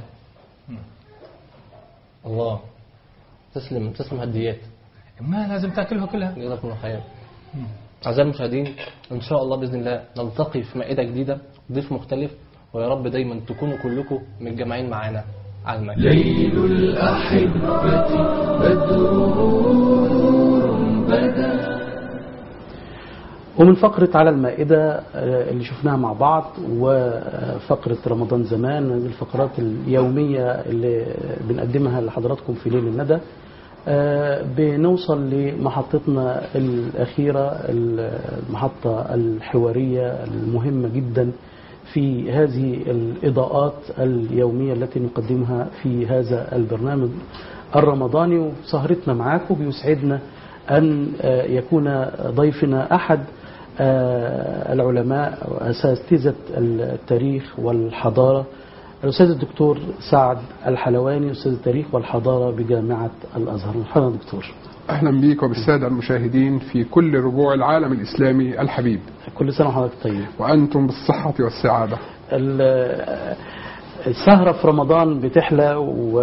Speaker 7: الله تسلم تسلم هديات
Speaker 8: ما لازم تاكلها كلها
Speaker 7: جزاكم الله خير أعزائي المشاهدين إن شاء الله بإذن الله نلتقي في مائدة جديدة ضيف مختلف ويا رب دايما تكونوا كلكم متجمعين معانا على المكان
Speaker 1: ليل الأحبة بدر بدا
Speaker 2: ومن فقرة على المائدة آه، اللي شفناها مع بعض وفقرة رمضان زمان من الفقرات اليومية اللي بنقدمها لحضراتكم في ليل الندى آه، بنوصل لمحطتنا الأخيرة المحطة الحوارية المهمة جدا في هذه الإضاءات اليومية التي نقدمها في هذا البرنامج الرمضاني وسهرتنا معاكم بيسعدنا أن آه، يكون ضيفنا أحد آه، العلماء وأساتذة التاريخ والحضارة الأستاذ الدكتور سعد الحلواني أستاذ التاريخ والحضارة بجامعة الأزهر مرحبا دكتور
Speaker 9: أهلا بيك وبالسادة المشاهدين في كل ربوع العالم الإسلامي الحبيب
Speaker 2: كل سنة وحضرتك طيب
Speaker 9: وأنتم بالصحة والسعادة
Speaker 2: ال- السهرة في رمضان بتحلى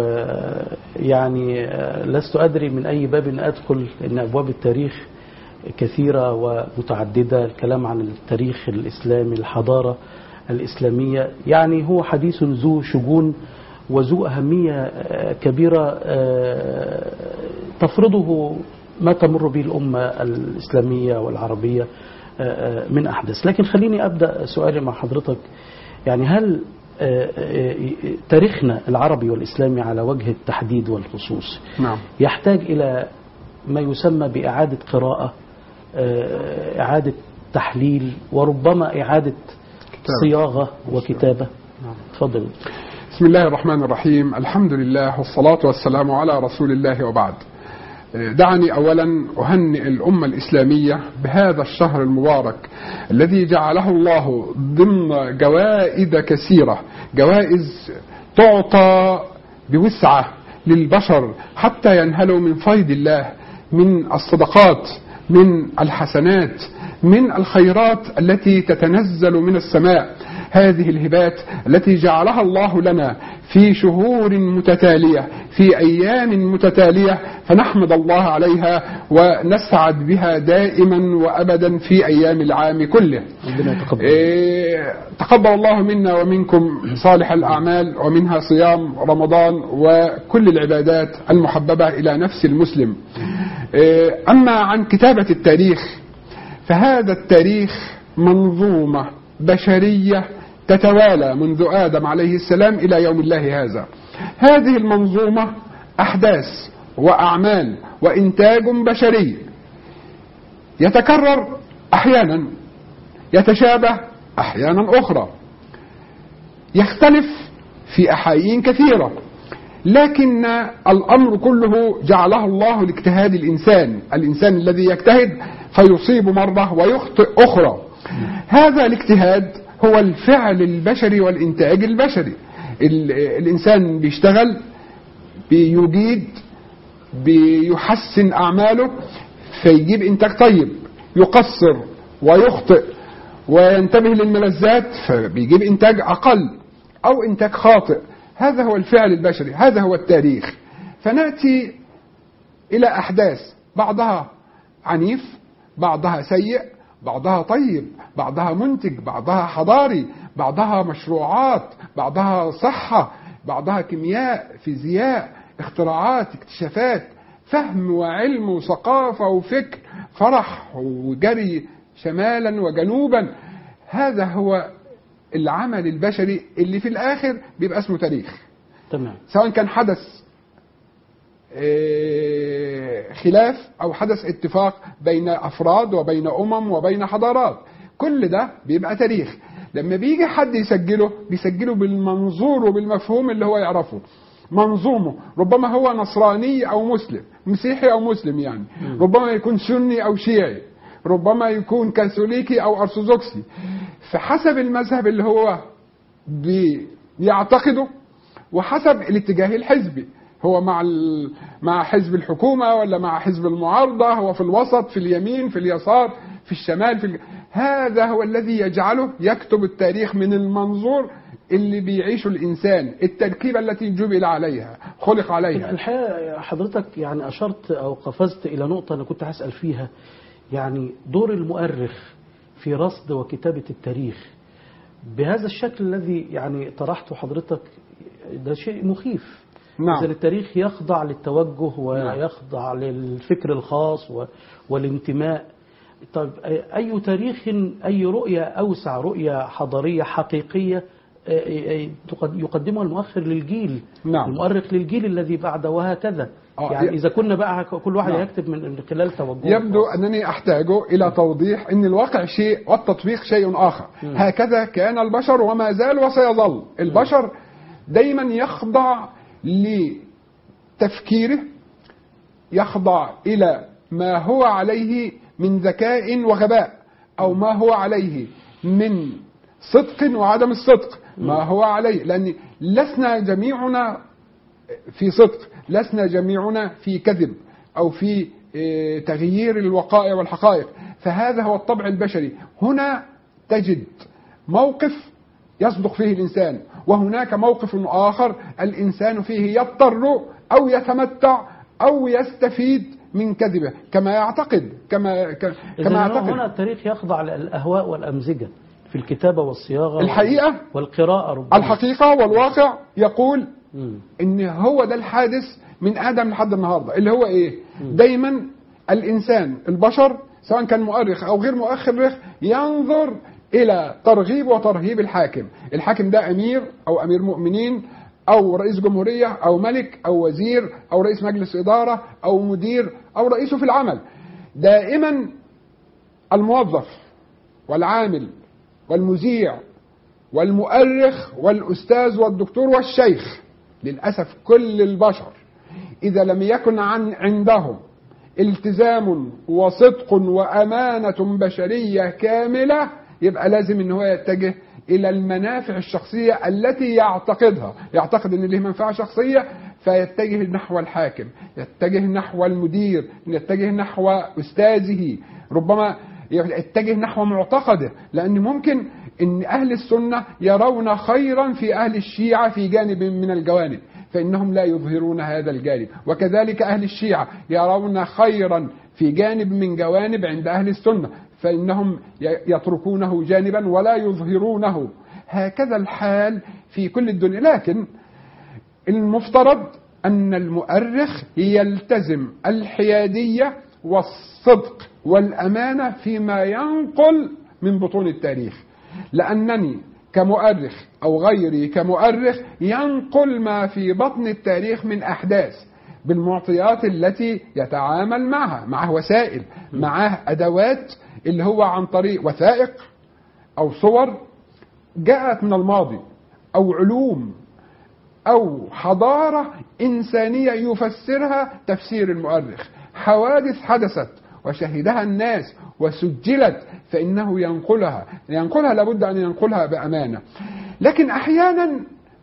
Speaker 2: ويعني لست أدري من أي باب أدخل إن أبواب التاريخ كثيرة ومتعددة الكلام عن التاريخ الإسلامي الحضارة الإسلامية يعني هو حديث ذو شجون وذو أهمية كبيرة تفرضه ما تمر به الأمة الإسلامية والعربية من أحداث لكن خليني أبدأ سؤالي مع حضرتك يعني هل تاريخنا العربي والإسلامي على وجه التحديد والخصوص
Speaker 9: نعم
Speaker 2: يحتاج إلى ما يسمى بإعادة قراءة إعادة تحليل وربما إعادة صياغة وكتابة تفضل
Speaker 9: بسم الله الرحمن الرحيم الحمد لله والصلاة والسلام على رسول الله وبعد دعني أولا أهنئ الأمة الإسلامية بهذا الشهر المبارك الذي جعله الله ضمن جوائد كثيرة جوائز تعطى بوسعة للبشر حتى ينهلوا من فيض الله من الصدقات من الحسنات من الخيرات التي تتنزل من السماء هذه الهبات التي جعلها الله لنا في شهور متتالية في أيام متتالية فنحمد الله عليها ونسعد بها دائما وأبدا في أيام العام كله
Speaker 2: ربنا يتقبل
Speaker 9: إيه، تقبل الله منا ومنكم صالح الأعمال ومنها صيام رمضان وكل العبادات المحببة إلى نفس المسلم إيه، أما عن كتابة التاريخ فهذا التاريخ منظومة بشرية تتوالى منذ آدم عليه السلام إلى يوم الله هذا هذه المنظومة أحداث وأعمال وإنتاج بشري يتكرر أحيانا يتشابه أحيانا أخرى يختلف في أحايين كثيرة لكن الأمر كله جعله الله لاجتهاد الإنسان الإنسان الذي يجتهد فيصيب مرة ويخطئ أخرى هذا الاجتهاد هو الفعل البشري والإنتاج البشري ال- الإنسان بيشتغل بيجيد بيحسن أعماله فيجيب إنتاج طيب يقصر ويخطئ وينتبه للملذات فبيجيب إنتاج أقل أو إنتاج خاطئ هذا هو الفعل البشري هذا هو التاريخ فنأتي إلى أحداث بعضها عنيف بعضها سيء بعضها طيب بعضها منتج بعضها حضاري بعضها مشروعات بعضها صحة بعضها كيمياء فيزياء اختراعات اكتشافات فهم وعلم وثقافة وفكر فرح وجري شمالا وجنوبا هذا هو العمل البشري اللي في الآخر بيبقى اسمه تاريخ
Speaker 2: تمام
Speaker 9: سواء كان حدث آه، خلاف أو حدث اتفاق بين أفراد وبين أمم وبين حضارات كل ده بيبقى تاريخ لما بيجي حد يسجله بيسجله بالمنظور وبالمفهوم اللي هو يعرفه منظومه ربما هو نصراني أو مسلم مسيحي أو مسلم يعني ربما يكون سني أو شيعي ربما يكون كاثوليكي او ارثوذكسي فحسب المذهب اللي هو بي- بيعتقده وحسب الاتجاه الحزبي هو مع ال- مع حزب الحكومه ولا مع حزب المعارضه هو في الوسط في اليمين في اليسار في الشمال في ال... هذا هو الذي يجعله يكتب التاريخ من المنظور اللي بيعيشه الانسان التركيبه التي جبل عليها خلق عليها
Speaker 2: الحقيقة حضرتك يعني أشرت أو قفزت إلى نقطة أنا كنت هسأل فيها يعني دور المؤرخ في رصد وكتابة التاريخ بهذا الشكل الذي يعني طرحته حضرتك ده شيء مخيف
Speaker 9: نعم.
Speaker 2: إذا التاريخ يخضع للتوجه ويخضع للفكر الخاص و- والانتماء طيب أي تاريخ أي رؤية أوسع رؤية حضارية حقيقية آه، آه، تقد- يقدمها المؤخر للجيل
Speaker 9: نعم.
Speaker 2: المؤرخ للجيل الذي بعده وهكذا
Speaker 9: آه،
Speaker 2: يعني
Speaker 9: ي-
Speaker 2: إذا كنا بقى كل واحد
Speaker 9: نعم.
Speaker 2: يكتب من من خلال توجهه
Speaker 9: يبدو
Speaker 2: الخاص.
Speaker 9: أنني أحتاج إلى توضيح أن الواقع شيء والتطبيق شيء آخر هكذا كان البشر وما زال وسيظل البشر دايما يخضع لتفكيره يخضع إلى ما هو عليه من ذكاء وغباء أو ما هو عليه من صدق وعدم الصدق ما هو عليه لأن لسنا جميعنا في صدق لسنا جميعنا في كذب أو في آه، تغيير الوقائع والحقائق فهذا هو الطبع البشري هنا تجد موقف يصدق فيه الإنسان وهناك موقف آخر الإنسان فيه يضطر أو يتمتع أو يستفيد من كذبه كما يعتقد كما ك-
Speaker 2: إذا
Speaker 9: كما
Speaker 2: هنا
Speaker 9: يعتقد
Speaker 2: التاريخ يخضع للأهواء والأمزجة في الكتابة والصياغة
Speaker 9: الحقيقة
Speaker 2: والقراءة ربما
Speaker 9: الحقيقة والواقع يقول
Speaker 2: مم.
Speaker 9: ان هو ده الحادث من ادم لحد النهارده اللي هو ايه دايما الانسان البشر سواء كان مؤرخ او غير مؤرخ ينظر الى ترغيب وترهيب الحاكم الحاكم ده امير او امير مؤمنين او رئيس جمهوريه او ملك او وزير او رئيس مجلس اداره او مدير او رئيسه في العمل دائما الموظف والعامل والمذيع والمؤرخ والأستاذ والدكتور والشيخ للأسف كل البشر إذا لم يكن عن عندهم التزام وصدق وأمانة بشرية كاملة يبقى لازم ان هو يتجه الى المنافع الشخصية التي يعتقدها يعتقد ان له منفعة شخصية فيتجه نحو الحاكم يتجه نحو المدير يتجه نحو أستاذه ربما يتجه نحو معتقده لأن ممكن ان اهل السنه يرون خيرا في اهل الشيعه في جانب من الجوانب فانهم لا يظهرون هذا الجانب وكذلك اهل الشيعه يرون خيرا في جانب من جوانب عند اهل السنه فانهم يتركونه جانبا ولا يظهرونه هكذا الحال في كل الدنيا لكن المفترض ان المؤرخ يلتزم الحياديه والصدق والامانه فيما ينقل من بطون التاريخ لأنني كمؤرخ أو غيري كمؤرخ ينقل ما في بطن التاريخ من أحداث بالمعطيات التي يتعامل معها معه وسائل معه أدوات اللي هو عن طريق وثائق أو صور جاءت من الماضي أو علوم أو حضارة إنسانية يفسرها تفسير المؤرخ حوادث حدثت وشهدها الناس وسجلت فإنه ينقلها ينقلها لابد أن ينقلها بأمانة لكن أحيانا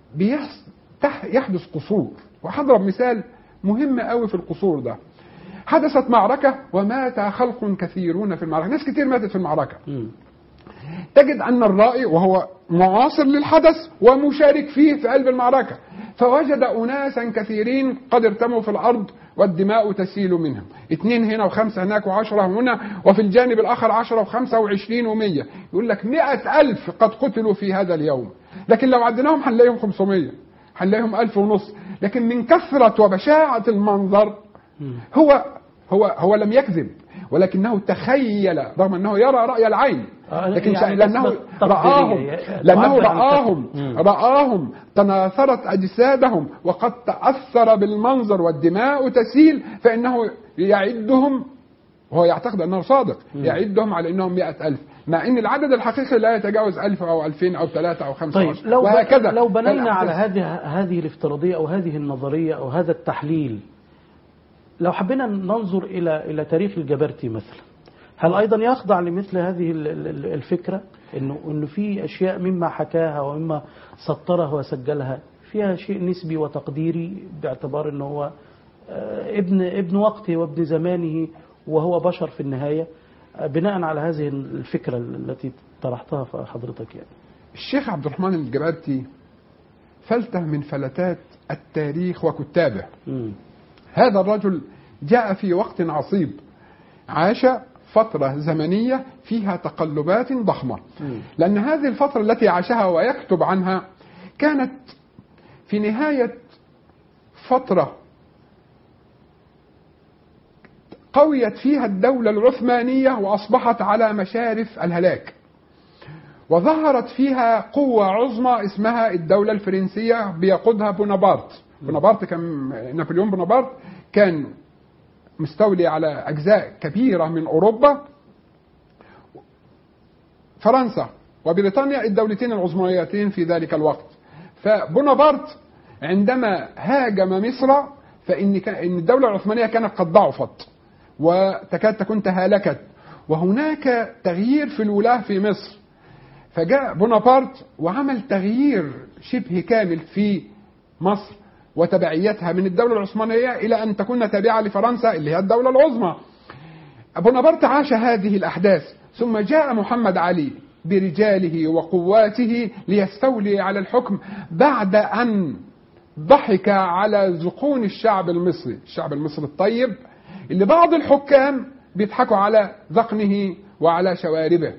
Speaker 9: يحدث قصور وهضرب مثال مهم قوي في القصور ده حدثت معركة ومات خلق كثيرون في المعركة ناس كتير ماتت في المعركة تجد أن الرائي وهو معاصر للحدث ومشارك فيه في قلب المعركة فوجد أناسا كثيرين قد ارتموا في الأرض والدماء تسيل منهم اثنين هنا وخمسة هناك وعشرة هنا وفي الجانب الآخر عشرة وخمسة وعشرين ومية يقول لك مئة ألف قد قتلوا في هذا اليوم لكن لو عدناهم هنلاقيهم خمسمية هنلاقيهم ألف ونص لكن من كثرة وبشاعة المنظر هو هو هو لم يكذب ولكنه تخيل رغم انه يرى راي العين لكن يعني لانه راهم لانه راهم راهم تناثرت اجسادهم وقد تاثر بالمنظر والدماء تسيل فانه يعدهم وهو يعتقد انه صادق يعدهم على انهم مئة ألف مع ان العدد الحقيقي لا يتجاوز ألف او ألفين او ثلاثة او خمسة
Speaker 2: طيب لو
Speaker 9: وهكذا
Speaker 2: لو بنينا على هذه هذه الافتراضيه او هذه النظريه او هذا التحليل لو حبينا ننظر الى الى تاريخ الجبرتي مثلا هل أيضا يخضع لمثل هذه ال- ال- الفكرة إنه إنه في أشياء مما حكاها ومما سطرها وسجلها فيها شيء نسبي وتقديري باعتبار إنه هو آه، ابن ابن وقته وابن زمانه وهو بشر في النهاية آه، بناء على هذه الفكرة التي طرحتها حضرتك يعني
Speaker 9: الشيخ عبد الرحمن الجبرتي فلتة من فلتات التاريخ وكتابه
Speaker 2: مم.
Speaker 9: هذا الرجل جاء في وقت عصيب عاش فترة زمنية فيها تقلبات ضخمة لأن هذه الفترة التي عاشها ويكتب عنها كانت في نهاية فترة قويت فيها الدولة العثمانية وأصبحت على مشارف الهلاك وظهرت فيها قوة عظمى اسمها الدولة الفرنسية بيقودها بونابرت بونابرت كان نابليون بونابرت كان مستولي على أجزاء كبيرة من أوروبا فرنسا وبريطانيا الدولتين العظميتين في ذلك الوقت فبونابرت عندما هاجم مصر فإن كان- إن الدولة العثمانية كانت قد ضعفت وتكاد تكون تهالكت وهناك تغيير في الولاة في مصر فجاء بونابرت وعمل تغيير شبه كامل في مصر وتبعيتها من الدولة العثمانية إلى أن تكون تابعة لفرنسا اللي هي الدولة العظمى بونابرت عاش هذه الأحداث ثم جاء محمد علي برجاله وقواته ليستولي على الحكم بعد أن ضحك على ذقون الشعب المصري الشعب المصري الطيب اللي بعض الحكام بيضحكوا على ذقنه وعلى شواربه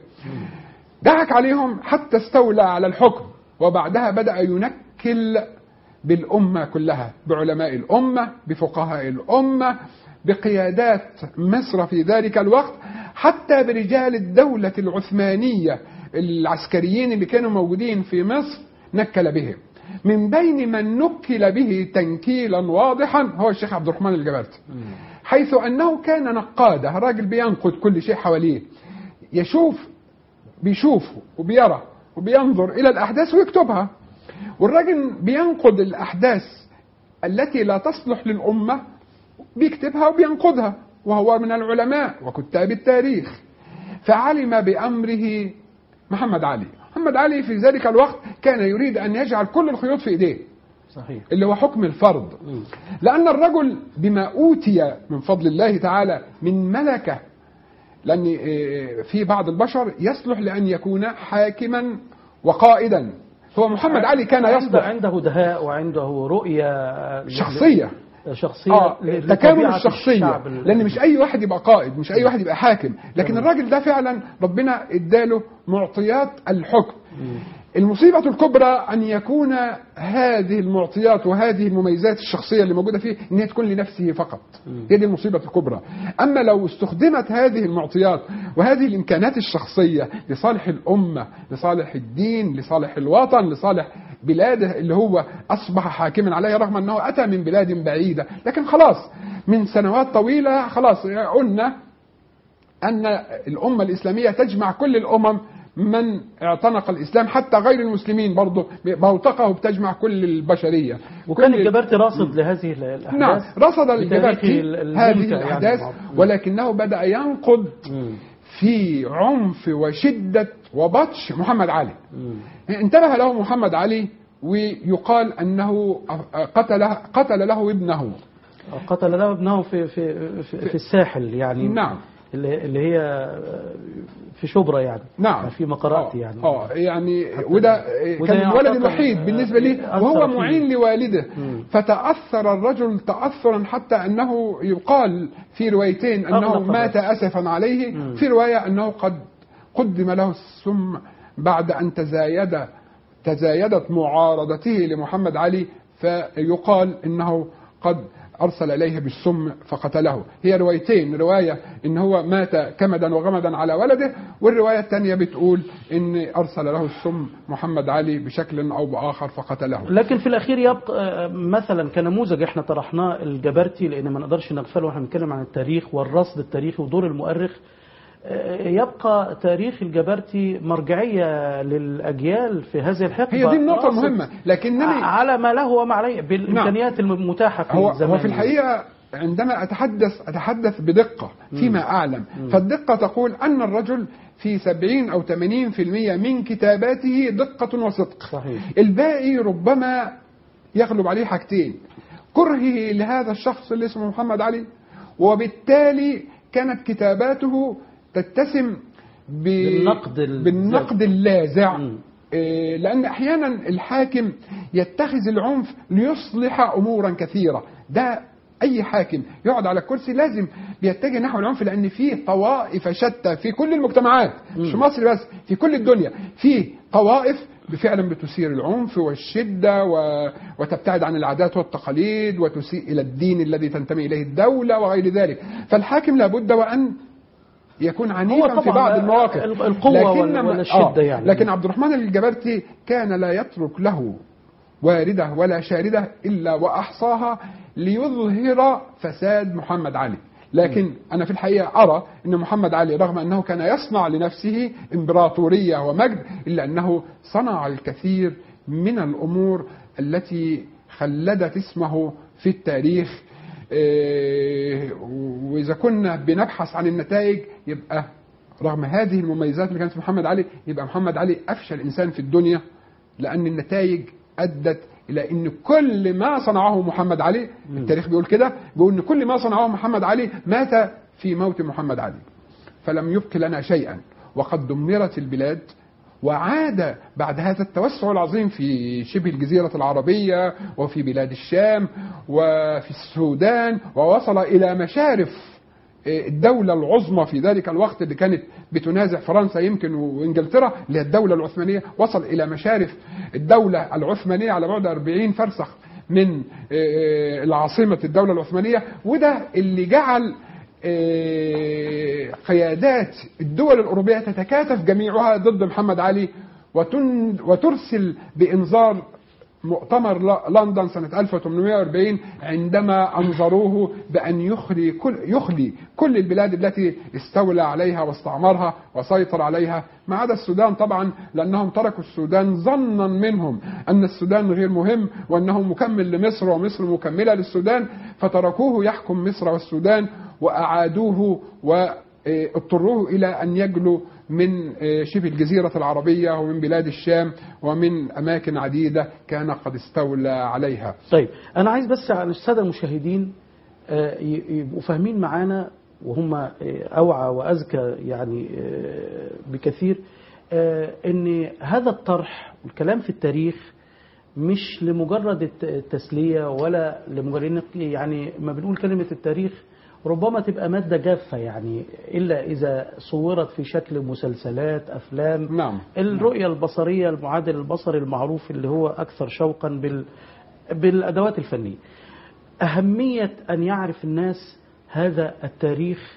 Speaker 9: ضحك عليهم حتى استولى على الحكم وبعدها بدأ ينكل بالأمة كلها بعلماء الأمة بفقهاء الأمة بقيادات مصر في ذلك الوقت حتى برجال الدولة العثمانية العسكريين اللي كانوا موجودين في مصر نكل بهم من بين من نكل به تنكيلا واضحا هو الشيخ عبد الرحمن الجبرتي حيث أنه كان نقادة راجل بينقد كل شيء حواليه يشوف بيشوف وبيرى وبينظر إلى الأحداث ويكتبها والراجل بينقد الأحداث التي لا تصلح للأمة بيكتبها وبينقدها وهو من العلماء وكتاب التاريخ فعلم بأمره محمد علي محمد علي في ذلك الوقت كان يريد أن يجعل كل الخيوط في إيديه
Speaker 2: صحيح
Speaker 9: اللي هو حكم الفرض لأن الرجل بما أوتي من فضل الله تعالى من ملكة لأن إيه، في بعض البشر يصلح لأن يكون حاكما وقائدا هو محمد علي كان
Speaker 2: عنده,
Speaker 9: يصلح
Speaker 2: عنده دهاء وعنده رؤية
Speaker 9: شخصية
Speaker 2: شخصية
Speaker 9: اه
Speaker 2: ل-
Speaker 9: تكامل
Speaker 2: لطبيعة
Speaker 9: الشخصية
Speaker 2: الشعب ال-
Speaker 9: لأن مش أي واحد يبقى قائد مش أي واحد يبقى حاكم لكن الراجل ده فعلا ربنا اداله معطيات الحكم المصيبة الكبرى أن يكون هذه المعطيات وهذه المميزات الشخصية اللي موجودة فيه أن هي تكون لنفسه فقط هي دي المصيبة الكبرى أما لو استخدمت هذه المعطيات وهذه الإمكانات الشخصية لصالح الأمة لصالح الدين لصالح الوطن لصالح بلاده اللي هو أصبح حاكما عليها رغم أنه أتى من بلاد بعيدة لكن خلاص من سنوات طويلة خلاص قلنا أن الأمة الإسلامية تجمع كل الأمم من اعتنق الإسلام حتى غير المسلمين برضه بوتقه بتجمع كل البشرية
Speaker 2: وكان
Speaker 9: كل-
Speaker 2: الجبرتي راصد لهذه ال- الأحداث
Speaker 9: نعم رصد
Speaker 2: بتاريخه
Speaker 9: الجبرتي
Speaker 2: ال- الممتع
Speaker 9: هذه
Speaker 2: يعني.
Speaker 9: الأحداث ولكنه بدأ ينقد
Speaker 2: مم.
Speaker 9: في عنف وشدة وبطش محمد علي انتبه له محمد علي ويقال أنه قتل قتل له ابنه
Speaker 2: قتل له ابنه في في في, في الساحل يعني
Speaker 9: نعم.
Speaker 2: اللي اللي هي في شبرا يعني
Speaker 9: نعم
Speaker 2: في مقرات
Speaker 9: آه،
Speaker 2: يعني
Speaker 9: اه يعني وده
Speaker 2: وده
Speaker 9: كان الولد
Speaker 2: يعتقد-
Speaker 9: الوحيد بالنسبه لي
Speaker 2: أثر
Speaker 9: وهو
Speaker 2: فيه.
Speaker 9: معين لوالده
Speaker 2: مم.
Speaker 9: فتاثر الرجل تاثرا حتى انه يقال في روايتين انه
Speaker 2: أغلق
Speaker 9: مات
Speaker 2: الرأس.
Speaker 9: اسفا عليه
Speaker 2: مم.
Speaker 9: في روايه انه قد قدم له السم بعد ان تزايد تزايدت معارضته لمحمد علي فيقال انه قد أرسل إليه بالسم فقتله هي روايتين رواية إن هو مات كمدا وغمدا على ولده والرواية الثانية بتقول إن أرسل له السم محمد علي بشكل أو بآخر فقتله
Speaker 2: لكن في الاخير يبقى آه، مثلا كنموذج احنا طرحناه الجبرتي لان ما نقدرش نغفله واحنا بنتكلم عن التاريخ والرصد التاريخي ودور المؤرخ آه، يبقى تاريخ الجبرتي مرجعيه للاجيال في هذه الحقبه
Speaker 9: هي دي النقطة
Speaker 2: راصد
Speaker 9: المهمة لكنني
Speaker 2: على ما له وما عليه بالامكانيات المتاحه في
Speaker 9: هو
Speaker 2: الزمان
Speaker 9: هو في الحقيقة عندما أتحدث أتحدث بدقة فيما أعلم فالدقة تقول أن الرجل في 70 أو 80% من كتاباته دقة وصدق
Speaker 2: صحيح.
Speaker 9: الباقي ربما يغلب عليه حاجتين كرهه لهذا الشخص اللي اسمه محمد علي وبالتالي كانت كتاباته تتسم ب...
Speaker 2: بالنقد ال-
Speaker 9: بالنقد اللاذع
Speaker 2: مم.
Speaker 9: إيه، لأن أحيانا الحاكم يتخذ العنف ليصلح أمورا كثيرة ده أي حاكم يقعد على الكرسي لازم بيتجه نحو العنف لأن فيه طوائف شتى في كل المجتمعات مش في مصر بس في كل الدنيا فيه طوائف فعلا بتثير العنف والشدة و... وتبتعد عن العادات والتقاليد وتسيء إلى الدين الذي تنتمي إليه الدولة وغير ذلك فالحاكم لابد وأن يكون عنيفا
Speaker 2: طبعاً
Speaker 9: في بعض المواقف
Speaker 2: ال- القوة وال- ولا الشدة يعني.
Speaker 9: لكن عبد الرحمن الجبرتي كان لا يترك له واردة ولا شاردة إلا وأحصاها ليظهر فساد محمد علي لكن أنا في الحقيقة أرى أن محمد علي رغم أنه كان يصنع لنفسه إمبراطورية ومجد إلا أنه صنع الكثير من الأمور التي خلدت اسمه في التاريخ إيه، وإذا كنا بنبحث عن النتائج يبقى رغم هذه المميزات اللي كانت في محمد علي يبقى محمد علي أفشل إنسان في الدنيا لأن النتائج أدت إلى أن كل ما صنعه محمد علي التاريخ بيقول كده بيقول أن كل ما صنعه محمد علي مات في موت محمد علي فلم يبق لنا شيئا وقد دمرت البلاد وعاد بعد هذا التوسع العظيم في شبه الجزيرة العربية وفي بلاد الشام وفي السودان ووصل إلى مشارف الدولة العظمى في ذلك الوقت اللي كانت بتنازع فرنسا يمكن وانجلترا اللي هي الدولة العثمانية وصل إلى مشارف الدولة العثمانية على بعد 40 فرسخ من آه، العاصمة الدولة العثمانية وده اللي جعل آه، قيادات الدول الأوروبية تتكاتف جميعها ضد محمد علي وتن وترسل بإنذار مؤتمر ل- لندن سنة 1840 عندما أنظروه بأن يخلي كل, يخلي كل البلاد التي استولى عليها واستعمرها وسيطر عليها ما عدا السودان طبعا لأنهم تركوا السودان ظنا منهم أن السودان غير مهم وأنه مكمل لمصر ومصر مكملة للسودان فتركوه يحكم مصر والسودان وأعادوه واضطروه إلى أن يجلوا من شبه الجزيرة العربية ومن بلاد الشام ومن أماكن عديدة كان قد استولى عليها
Speaker 2: طيب انا عايز بس على الساده المشاهدين آه، ي- يبقوا فاهمين معانا وهم آه، اوعى واذكى يعني آه، بكثير آه، ان هذا الطرح والكلام في التاريخ مش لمجرد الت- التسليه ولا لمجرد إنك- يعني ما بنقول كلمه التاريخ ربما تبقى ماده جافه يعني الا اذا صورت في شكل مسلسلات افلام
Speaker 9: نعم.
Speaker 2: الرؤيه البصريه المعادل البصري المعروف اللي هو اكثر شوقا بال بالادوات الفنيه اهميه ان يعرف الناس هذا التاريخ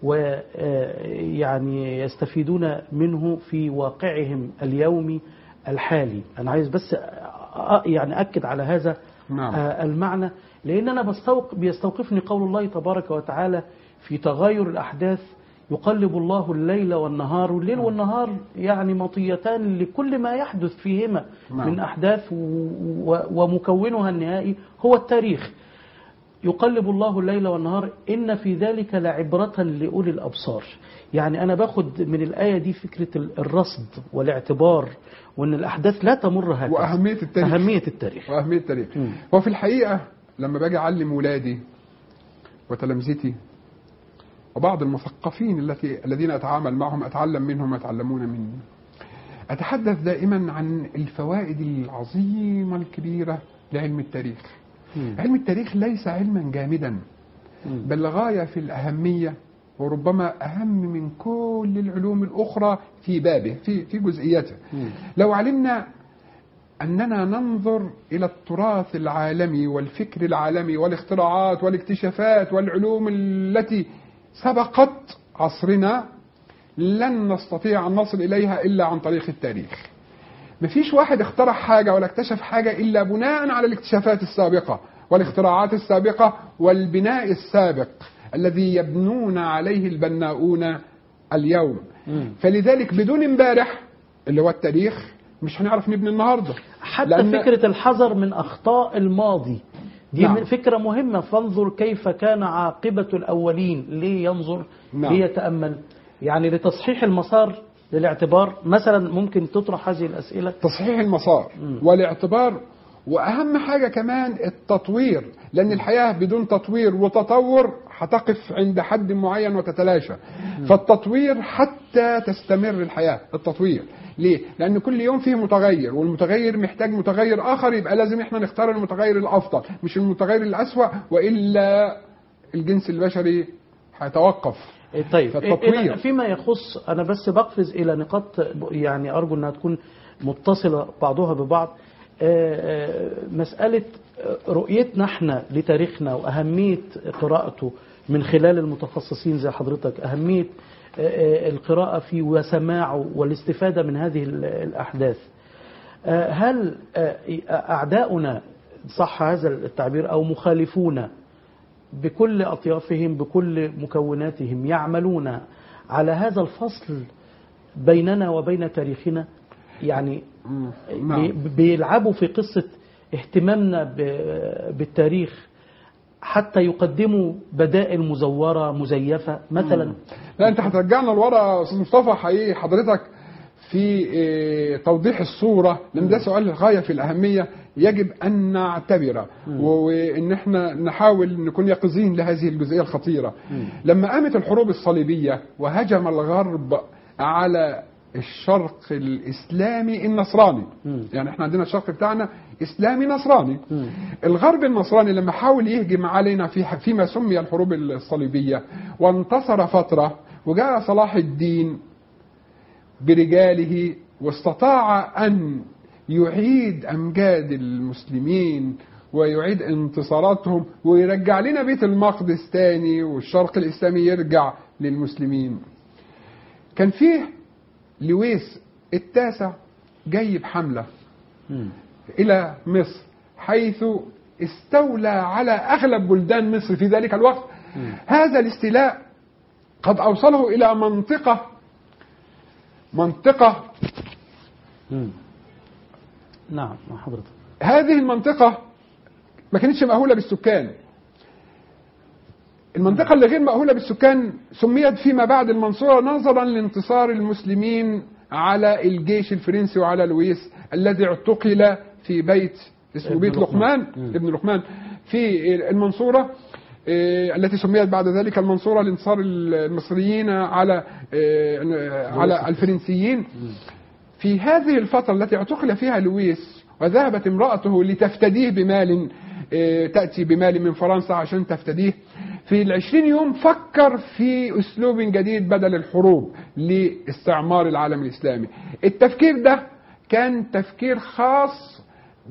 Speaker 2: ويعني يستفيدون منه في واقعهم اليومي الحالي انا عايز بس أ- يعني اكد على هذا
Speaker 9: نعم.
Speaker 2: آه، المعنى لان انا بستوق بيستوقفني قول الله تبارك وتعالى في تغير الاحداث يقلب الله الليل والنهار والليل والنهار يعني مطيتان لكل ما يحدث فيهما
Speaker 9: نعم.
Speaker 2: من احداث و- و- ومكونها النهائي هو التاريخ يقلب الله الليل والنهار إن في ذلك لعبرة لأولي الأبصار يعني أنا باخد من الآية دي فكرة ال- الرصد والاعتبار وأن الأحداث لا تمر هكذا
Speaker 9: وأهمية التاريخ
Speaker 2: أهمية التاريخ
Speaker 9: وأهمية التاريخ
Speaker 2: مم.
Speaker 9: وفي الحقيقة لما باجي أعلم ولادي وتلامذتي وبعض المثقفين التي الذين أتعامل معهم أتعلم منهم يتعلمون مني أتحدث دائما عن الفوائد العظيمة الكبيرة لعلم التاريخ علم التاريخ ليس علما جامدا بل غاية في الأهمية وربما أهم من كل العلوم الأخرى في بابه في في جزئياته لو علمنا أننا ننظر إلى التراث العالمي والفكر العالمي والاختراعات والاكتشافات والعلوم التي سبقت عصرنا لن نستطيع أن نصل إليها إلا عن طريق التاريخ مفيش واحد اخترع حاجة ولا اكتشف حاجة إلا بناء على الاكتشافات السابقة والاختراعات السابقة والبناء السابق الذي يبنون عليه البناؤون اليوم فلذلك بدون امبارح اللي هو التاريخ مش هنعرف نبني النهارده
Speaker 2: حتى
Speaker 9: لأن-
Speaker 2: فكرة الحذر من أخطاء الماضي دي
Speaker 9: نعم.
Speaker 2: نعم. فكرة مهمة فانظر كيف كان عاقبة الأولين ليه ينظر
Speaker 9: نعم.
Speaker 2: ليه يتأمل يعني لتصحيح المسار للاعتبار مثلا ممكن تطرح هذه الأسئلة
Speaker 9: تصحيح المسار والاعتبار واهم حاجه كمان التطوير لان الحياه بدون تطوير وتطور هتقف عند حد معين وتتلاشى فالتطوير حتى تستمر الحياه التطوير ليه؟ لأن كل يوم فيه متغير والمتغير محتاج متغير آخر يبقى لازم احنا نختار المتغير الأفضل مش المتغير الأسوأ وإلا الجنس البشري هيتوقف
Speaker 2: إيه طيب
Speaker 9: فالتطوير.
Speaker 2: إيه- فيما يخص أنا بس بقفز إلى نقاط يعني أرجو أنها تكون متصلة بعضها ببعض آه، آه، مسألة آه، رؤيتنا احنا لتاريخنا وأهمية قراءته من خلال المتخصصين زي حضرتك أهمية آه، آه، القراءة فيه وسماعه والاستفادة من هذه ال- الأحداث آه، هل آه، أعداؤنا صح هذا التعبير أو مخالفونا بكل أطيافهم بكل مكوناتهم يعملون على هذا الفصل بيننا وبين تاريخنا يعني
Speaker 9: نعم.
Speaker 2: بي- بيلعبوا في قصة اهتمامنا ب- بالتاريخ حتى يقدموا بدائل مزورة مزيفة مثلا
Speaker 9: لا انت هترجعنا لورا يا استاذ مصطفى حقيقي حضرتك في اه، توضيح الصوره لان ده سؤال غايه في الاهميه يجب ان نعتبره و- وان احنا نحاول نكون يقظين لهذه الجزئيه الخطيره لما قامت الحروب الصليبيه وهجم الغرب على الشرق الاسلامي النصراني يعني احنا عندنا الشرق بتاعنا اسلامي نصراني الغرب النصراني لما حاول يهجم علينا في فيما سمي الحروب الصليبيه وانتصر فتره وجاء صلاح الدين برجاله واستطاع ان يعيد امجاد المسلمين ويعيد انتصاراتهم ويرجع لنا بيت المقدس تاني والشرق الاسلامي يرجع للمسلمين كان فيه لويس التاسع جاي بحمله الى مصر حيث استولى على اغلب بلدان مصر في ذلك الوقت هذا الاستيلاء قد اوصله الى منطقه منطقه
Speaker 2: نعم مع حضرتك
Speaker 9: هذه المنطقة ما كانتش مأهولة بالسكان المنطقة اللي غير مأهولة بالسكان سميت فيما بعد المنصورة نظرا لانتصار المسلمين على الجيش الفرنسي وعلى لويس الذي اعتقل في بيت اسمه
Speaker 2: ابن
Speaker 9: بيت
Speaker 2: لقمان.
Speaker 9: لقمان ابن لقمان في المنصورة آه، التي سميت بعد ذلك المنصورة لانتصار المصريين على آه، على الفرنسيين في هذه الفترة التي اعتقل فيها لويس وذهبت امرأته لتفتديه بمال آه، تأتي بمال من فرنسا عشان تفتديه في العشرين يوم فكر في أسلوب جديد بدل الحروب لاستعمار العالم الإسلامي التفكير ده كان تفكير خاص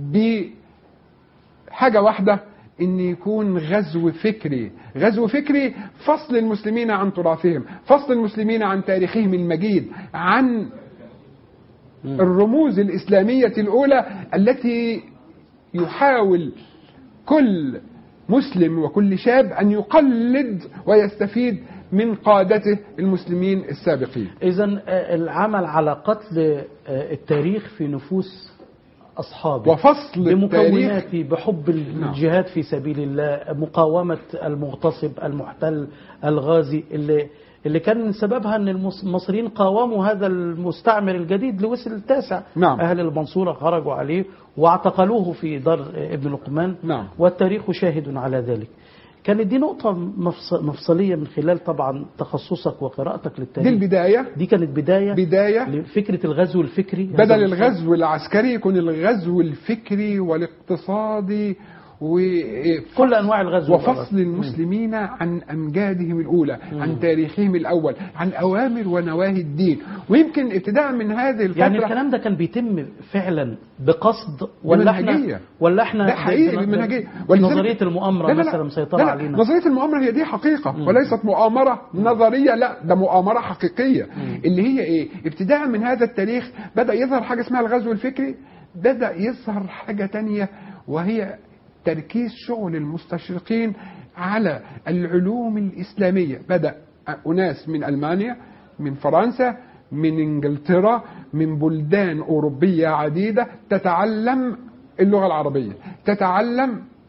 Speaker 9: بحاجة واحدة ان يكون غزو فكري غزو فكري فصل المسلمين عن تراثهم فصل المسلمين عن تاريخهم المجيد عن الرموز الإسلامية الأولى التي يحاول كل مسلم وكل شاب أن يقلد ويستفيد من قادته المسلمين السابقين
Speaker 2: إذا العمل على قتل آه، التاريخ في نفوس أصحابه
Speaker 9: وفصل التاريخ
Speaker 2: بمكوناته بحب الجهاد في سبيل الله مقاومة المغتصب المحتل الغازي اللي اللي كان سببها ان المص- المصريين قاوموا هذا المستعمر الجديد لويس التاسع
Speaker 9: نعم.
Speaker 2: اهل المنصوره خرجوا عليه واعتقلوه في دار ابن لقمان
Speaker 9: نعم.
Speaker 2: والتاريخ شاهد على ذلك كانت دي نقطة مفص- مفصلية من خلال طبعا تخصصك وقراءتك
Speaker 9: دي
Speaker 2: للتاريخ
Speaker 9: البداية
Speaker 2: دي كانت بداية
Speaker 9: بداية
Speaker 2: لفكرة الغزو الفكري هذا
Speaker 9: بدل
Speaker 2: المفهوم.
Speaker 9: الغزو العسكري يكون الغزو الفكري والاقتصادي وفصل
Speaker 2: كل أنواع الغزو
Speaker 9: وفصل المسلمين عن أمجادهم الأولى عن تاريخهم الأول عن أوامر ونواهي الدين ويمكن ابتداء من هذه الفترة
Speaker 2: يعني الكلام ده كان بيتم فعلا بقصد ولا احنا
Speaker 9: بمنهجية.
Speaker 2: ولا احنا
Speaker 9: ده حقيقي
Speaker 2: ب- ب-
Speaker 9: بالمنهجية
Speaker 2: نظرية المؤامرة مثلا مسيطرة
Speaker 9: لا لا
Speaker 2: علينا
Speaker 9: نظرية المؤامرة هي دي حقيقة وليست مؤامرة نظرية لا ده مؤامرة حقيقية اللي هي ايه ابتداء من هذا التاريخ بدأ يظهر حاجة اسمها الغزو الفكري بدأ يظهر حاجة تانية وهي تركيز شغل المستشرقين على العلوم الإسلامية بدأ أناس من ألمانيا من فرنسا من انجلترا من بلدان أوروبية عديدة تتعلم اللغة العربية تتعلم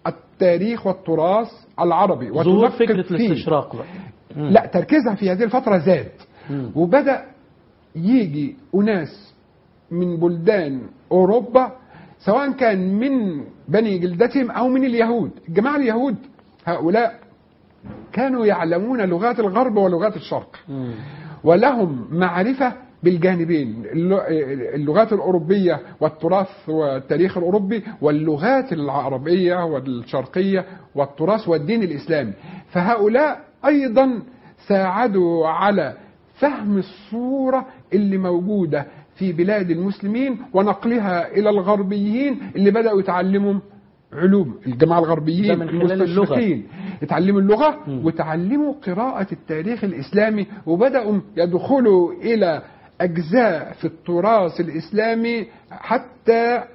Speaker 9: التاريخ والتراث العربي
Speaker 2: ظهور
Speaker 9: وتنقب
Speaker 2: فكرة
Speaker 9: فيه.
Speaker 2: الاستشراق بقى مم.
Speaker 9: لا تركيزها في هذه الفترة زاد
Speaker 2: مم.
Speaker 9: وبدأ يجي أناس من بلدان أوروبا سواء كان من بني جلدتهم أو من اليهود الجماعة اليهود هؤلاء كانوا يعلمون لغات الغرب ولغات الشرق
Speaker 2: مم.
Speaker 9: ولهم معرفة بالجانبين الل- اللغات الأوروبية والتراث والتاريخ الأوروبي واللغات العربية والشرقية والتراث والدين الإسلامي فهؤلاء أيضا ساعدوا على فهم الصورة اللي موجودة في بلاد المسلمين ونقلها إلى الغربيين اللي بدأوا يتعلموا علوم الجماعة
Speaker 2: ده
Speaker 9: الغربيين
Speaker 2: من خلال اللغة.
Speaker 9: المستشرقين اتعلموا اللغة
Speaker 2: مم.
Speaker 9: وتعلموا قراءة التاريخ الإسلامي وبدأوا يدخلوا إلى أجزاء في التراث الإسلامي حتى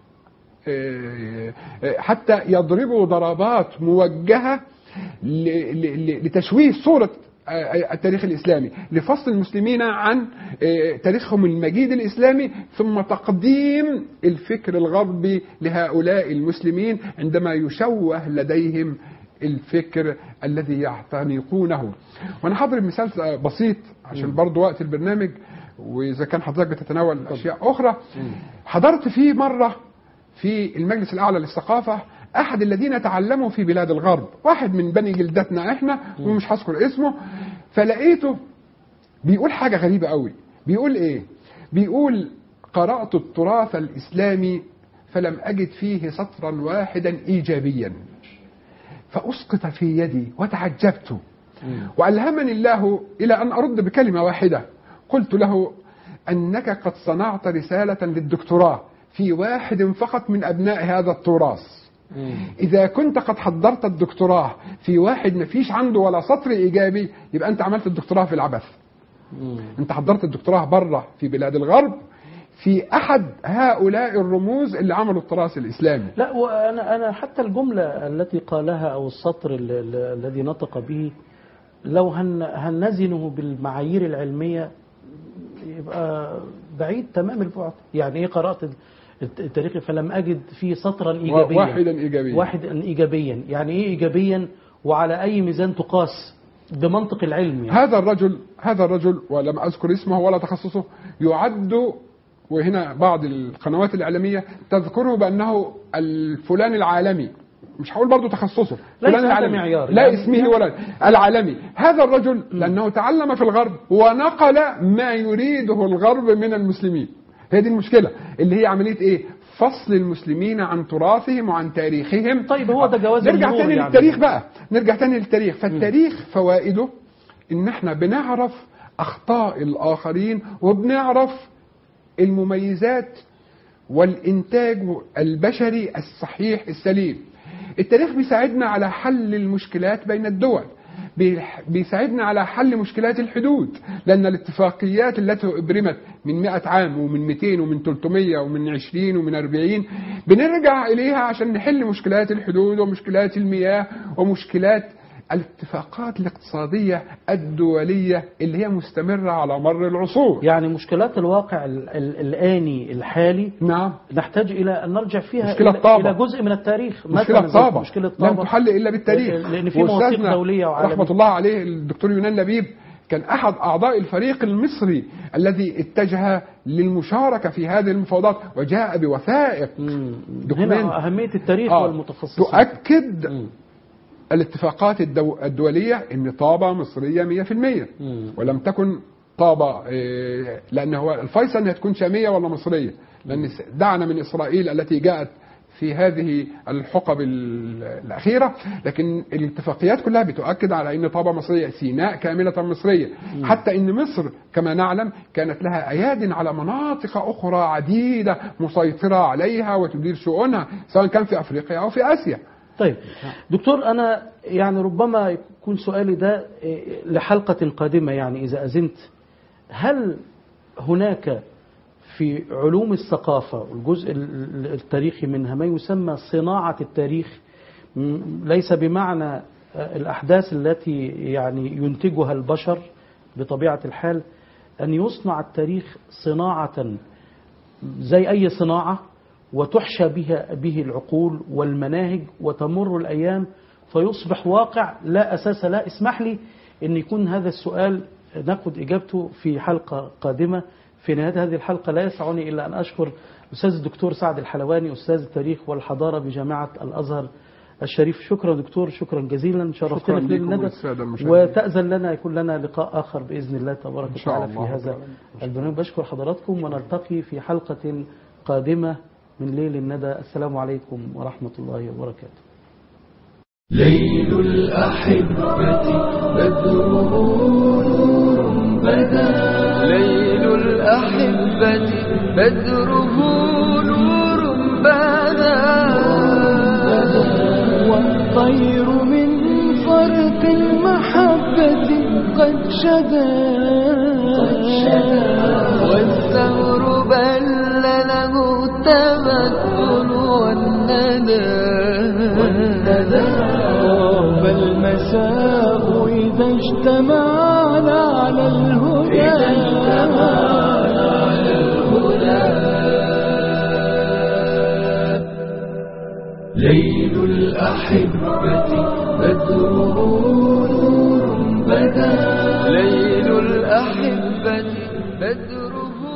Speaker 9: آه، آه، حتى يضربوا ضربات موجهة ل- ل- ل- لتشويه صورة آه، التاريخ الإسلامي لفصل المسلمين عن آه، تاريخهم المجيد الإسلامي ثم تقديم الفكر الغربي لهؤلاء المسلمين عندما يشوه لديهم الفكر الذي يعتنقونه وانا هضرب مثال بسيط عشان برضو وقت البرنامج واذا كان حضرتك بتتناول اشياء اخرى حضرت فيه مره في المجلس الاعلى للثقافه احد الذين تعلموا في بلاد الغرب واحد من بني جلدتنا احنا ومش هذكر اسمه فلقيته بيقول حاجه غريبه قوي بيقول ايه بيقول قرات التراث الاسلامي فلم اجد فيه سطرا واحدا ايجابيا فاسقط في يدي وتعجبت والهمني الله الى ان ارد بكلمه واحده قلت له انك قد صنعت رساله للدكتوراه في واحد فقط من ابناء هذا التراث إذا كنت قد حضرت الدكتوراه في واحد ما فيش عنده ولا سطر إيجابي يبقى أنت عملت الدكتوراه في العبث أنت حضرت الدكتوراه بره في بلاد الغرب في أحد هؤلاء الرموز اللي عملوا التراث الإسلامي
Speaker 2: لا وانا انا حتى الجمله التي قالها او السطر ال- ال- الذي نطق به لو هن هنزنه بالمعايير العلميه يبقى بعيد تمام البعد يعني ايه قرات الت- التاريخ فلم اجد فيه سطرا ايجابيا
Speaker 9: واحدا إيجابيا
Speaker 2: واحدا ايجابيا يعني ايه ايجابيا وعلى اي ميزان تقاس بمنطق العلم يعني.
Speaker 9: هذا الرجل هذا الرجل ولم أذكر اسمه ولا تخصصه يعد وهنا بعض القنوات الإعلامية تذكره بأنه الفلان العالمي مش هقول برضه تخصصه
Speaker 2: ليس
Speaker 9: فلان
Speaker 2: هذا
Speaker 9: العالمي
Speaker 2: معيار.
Speaker 9: لا
Speaker 2: يعني-
Speaker 9: اسمه ولا العالمي هذا الرجل لأنه تعلم في الغرب ونقل ما يريده الغرب من المسلمين هي دي المشكلة اللي هي عملية ايه فصل المسلمين عن تراثهم وعن تاريخهم
Speaker 2: طيب هو ده جواز
Speaker 9: نرجع
Speaker 2: المرور
Speaker 9: تاني
Speaker 2: يعني.
Speaker 9: للتاريخ بقى نرجع تاني للتاريخ فالتاريخ فوائده ان احنا بنعرف اخطاء الاخرين وبنعرف المميزات والانتاج البشري الصحيح السليم التاريخ بيساعدنا على حل المشكلات بين الدول بيح- بيساعدنا على حل مشكلات الحدود لأن الاتفاقيات التي أبرمت من 100 عام ومن 200 ومن 300 ومن 20 ومن 40 بنرجع إليها عشان نحل مشكلات الحدود ومشكلات المياه ومشكلات الاتفاقات الاقتصادية الدولية اللي هي مستمرة على مر العصور
Speaker 2: يعني مشكلات الواقع ال- ال- الآني الحالي
Speaker 9: نعم
Speaker 2: نحتاج إلى أن نرجع فيها
Speaker 9: مشكلة
Speaker 2: إلى,
Speaker 9: طابة.
Speaker 2: إلى جزء من التاريخ
Speaker 9: مشكلة
Speaker 2: مثلا
Speaker 9: طابة
Speaker 2: مشكلة
Speaker 9: لم
Speaker 2: طابة
Speaker 9: تحل إلا بالتاريخ
Speaker 2: لأن في مواثيق
Speaker 9: وأستاذنا
Speaker 2: دولية وعالمية
Speaker 9: رحمة الله عليه الدكتور يونان لبيب كان أحد أعضاء الفريق المصري الذي اتجه للمشاركة في هذه المفاوضات وجاء بوثائق دوكيمنت.
Speaker 2: هنا أهمية التاريخ
Speaker 9: آه.
Speaker 2: والمتخصصين
Speaker 9: تؤكد
Speaker 2: مم.
Speaker 9: الاتفاقات الدو... الدولية ان طابة مصرية 100%
Speaker 2: مم.
Speaker 9: ولم تكن طابة إيه، لان هو الفيصل انها تكون شامية ولا مصرية لان س- دعنا من اسرائيل التي جاءت في هذه الحقب ال- الأخيرة لكن الاتفاقيات كلها بتؤكد على أن طابة مصرية سيناء كاملة مصرية حتى أن مصر كما نعلم كانت لها أياد على مناطق أخرى عديدة مسيطرة عليها وتدير شؤونها سواء كان في أفريقيا أو في آسيا
Speaker 2: طيب دكتور أنا يعني ربما يكون سؤالي ده إيه، لحلقة قادمة يعني إذا أذنت هل هناك في علوم الثقافة والجزء ال- ال- التاريخي منها ما يسمى صناعة التاريخ م- ليس بمعنى آه، الأحداث التي يعني ينتجها البشر بطبيعة الحال أن يصنع التاريخ صناعة زي أي صناعة وتحشى بها به العقول والمناهج وتمر الأيام فيصبح واقع لا أساس لا اسمح لي أن يكون هذا السؤال ناخد إجابته في حلقة قادمة في نهاية هذه الحلقة لا يسعني إلا أن أشكر الأستاذ الدكتور سعد الحلواني أستاذ التاريخ والحضارة بجامعة الأزهر الشريف شكرا دكتور شكرا جزيلا شرفتنا
Speaker 9: شكراً
Speaker 2: في ليل
Speaker 9: لكم
Speaker 2: الندى
Speaker 9: والسادة المشاهدين.
Speaker 2: وتأذن لنا يكون لنا لقاء آخر بإذن الله تبارك
Speaker 9: إن شاء
Speaker 2: وتعالى في
Speaker 9: الله
Speaker 2: هذا
Speaker 9: تعالى.
Speaker 2: البرنامج بشكر حضراتكم ونلتقي في حلقة قادمة من ليل الندى السلام عليكم ورحمة الله وبركاته
Speaker 1: ليل الأحبة بدره نور بدا ليل الأحبة بدره نور بدا والطير من فرط المحبة قد شدا والثور بل له التمكن والندى طاب المساء إذا اجتمعنا على الهدى إذا اجتمعنا على الهدى ليل الأحبة بدره نور بدا ليل الأحبة بدره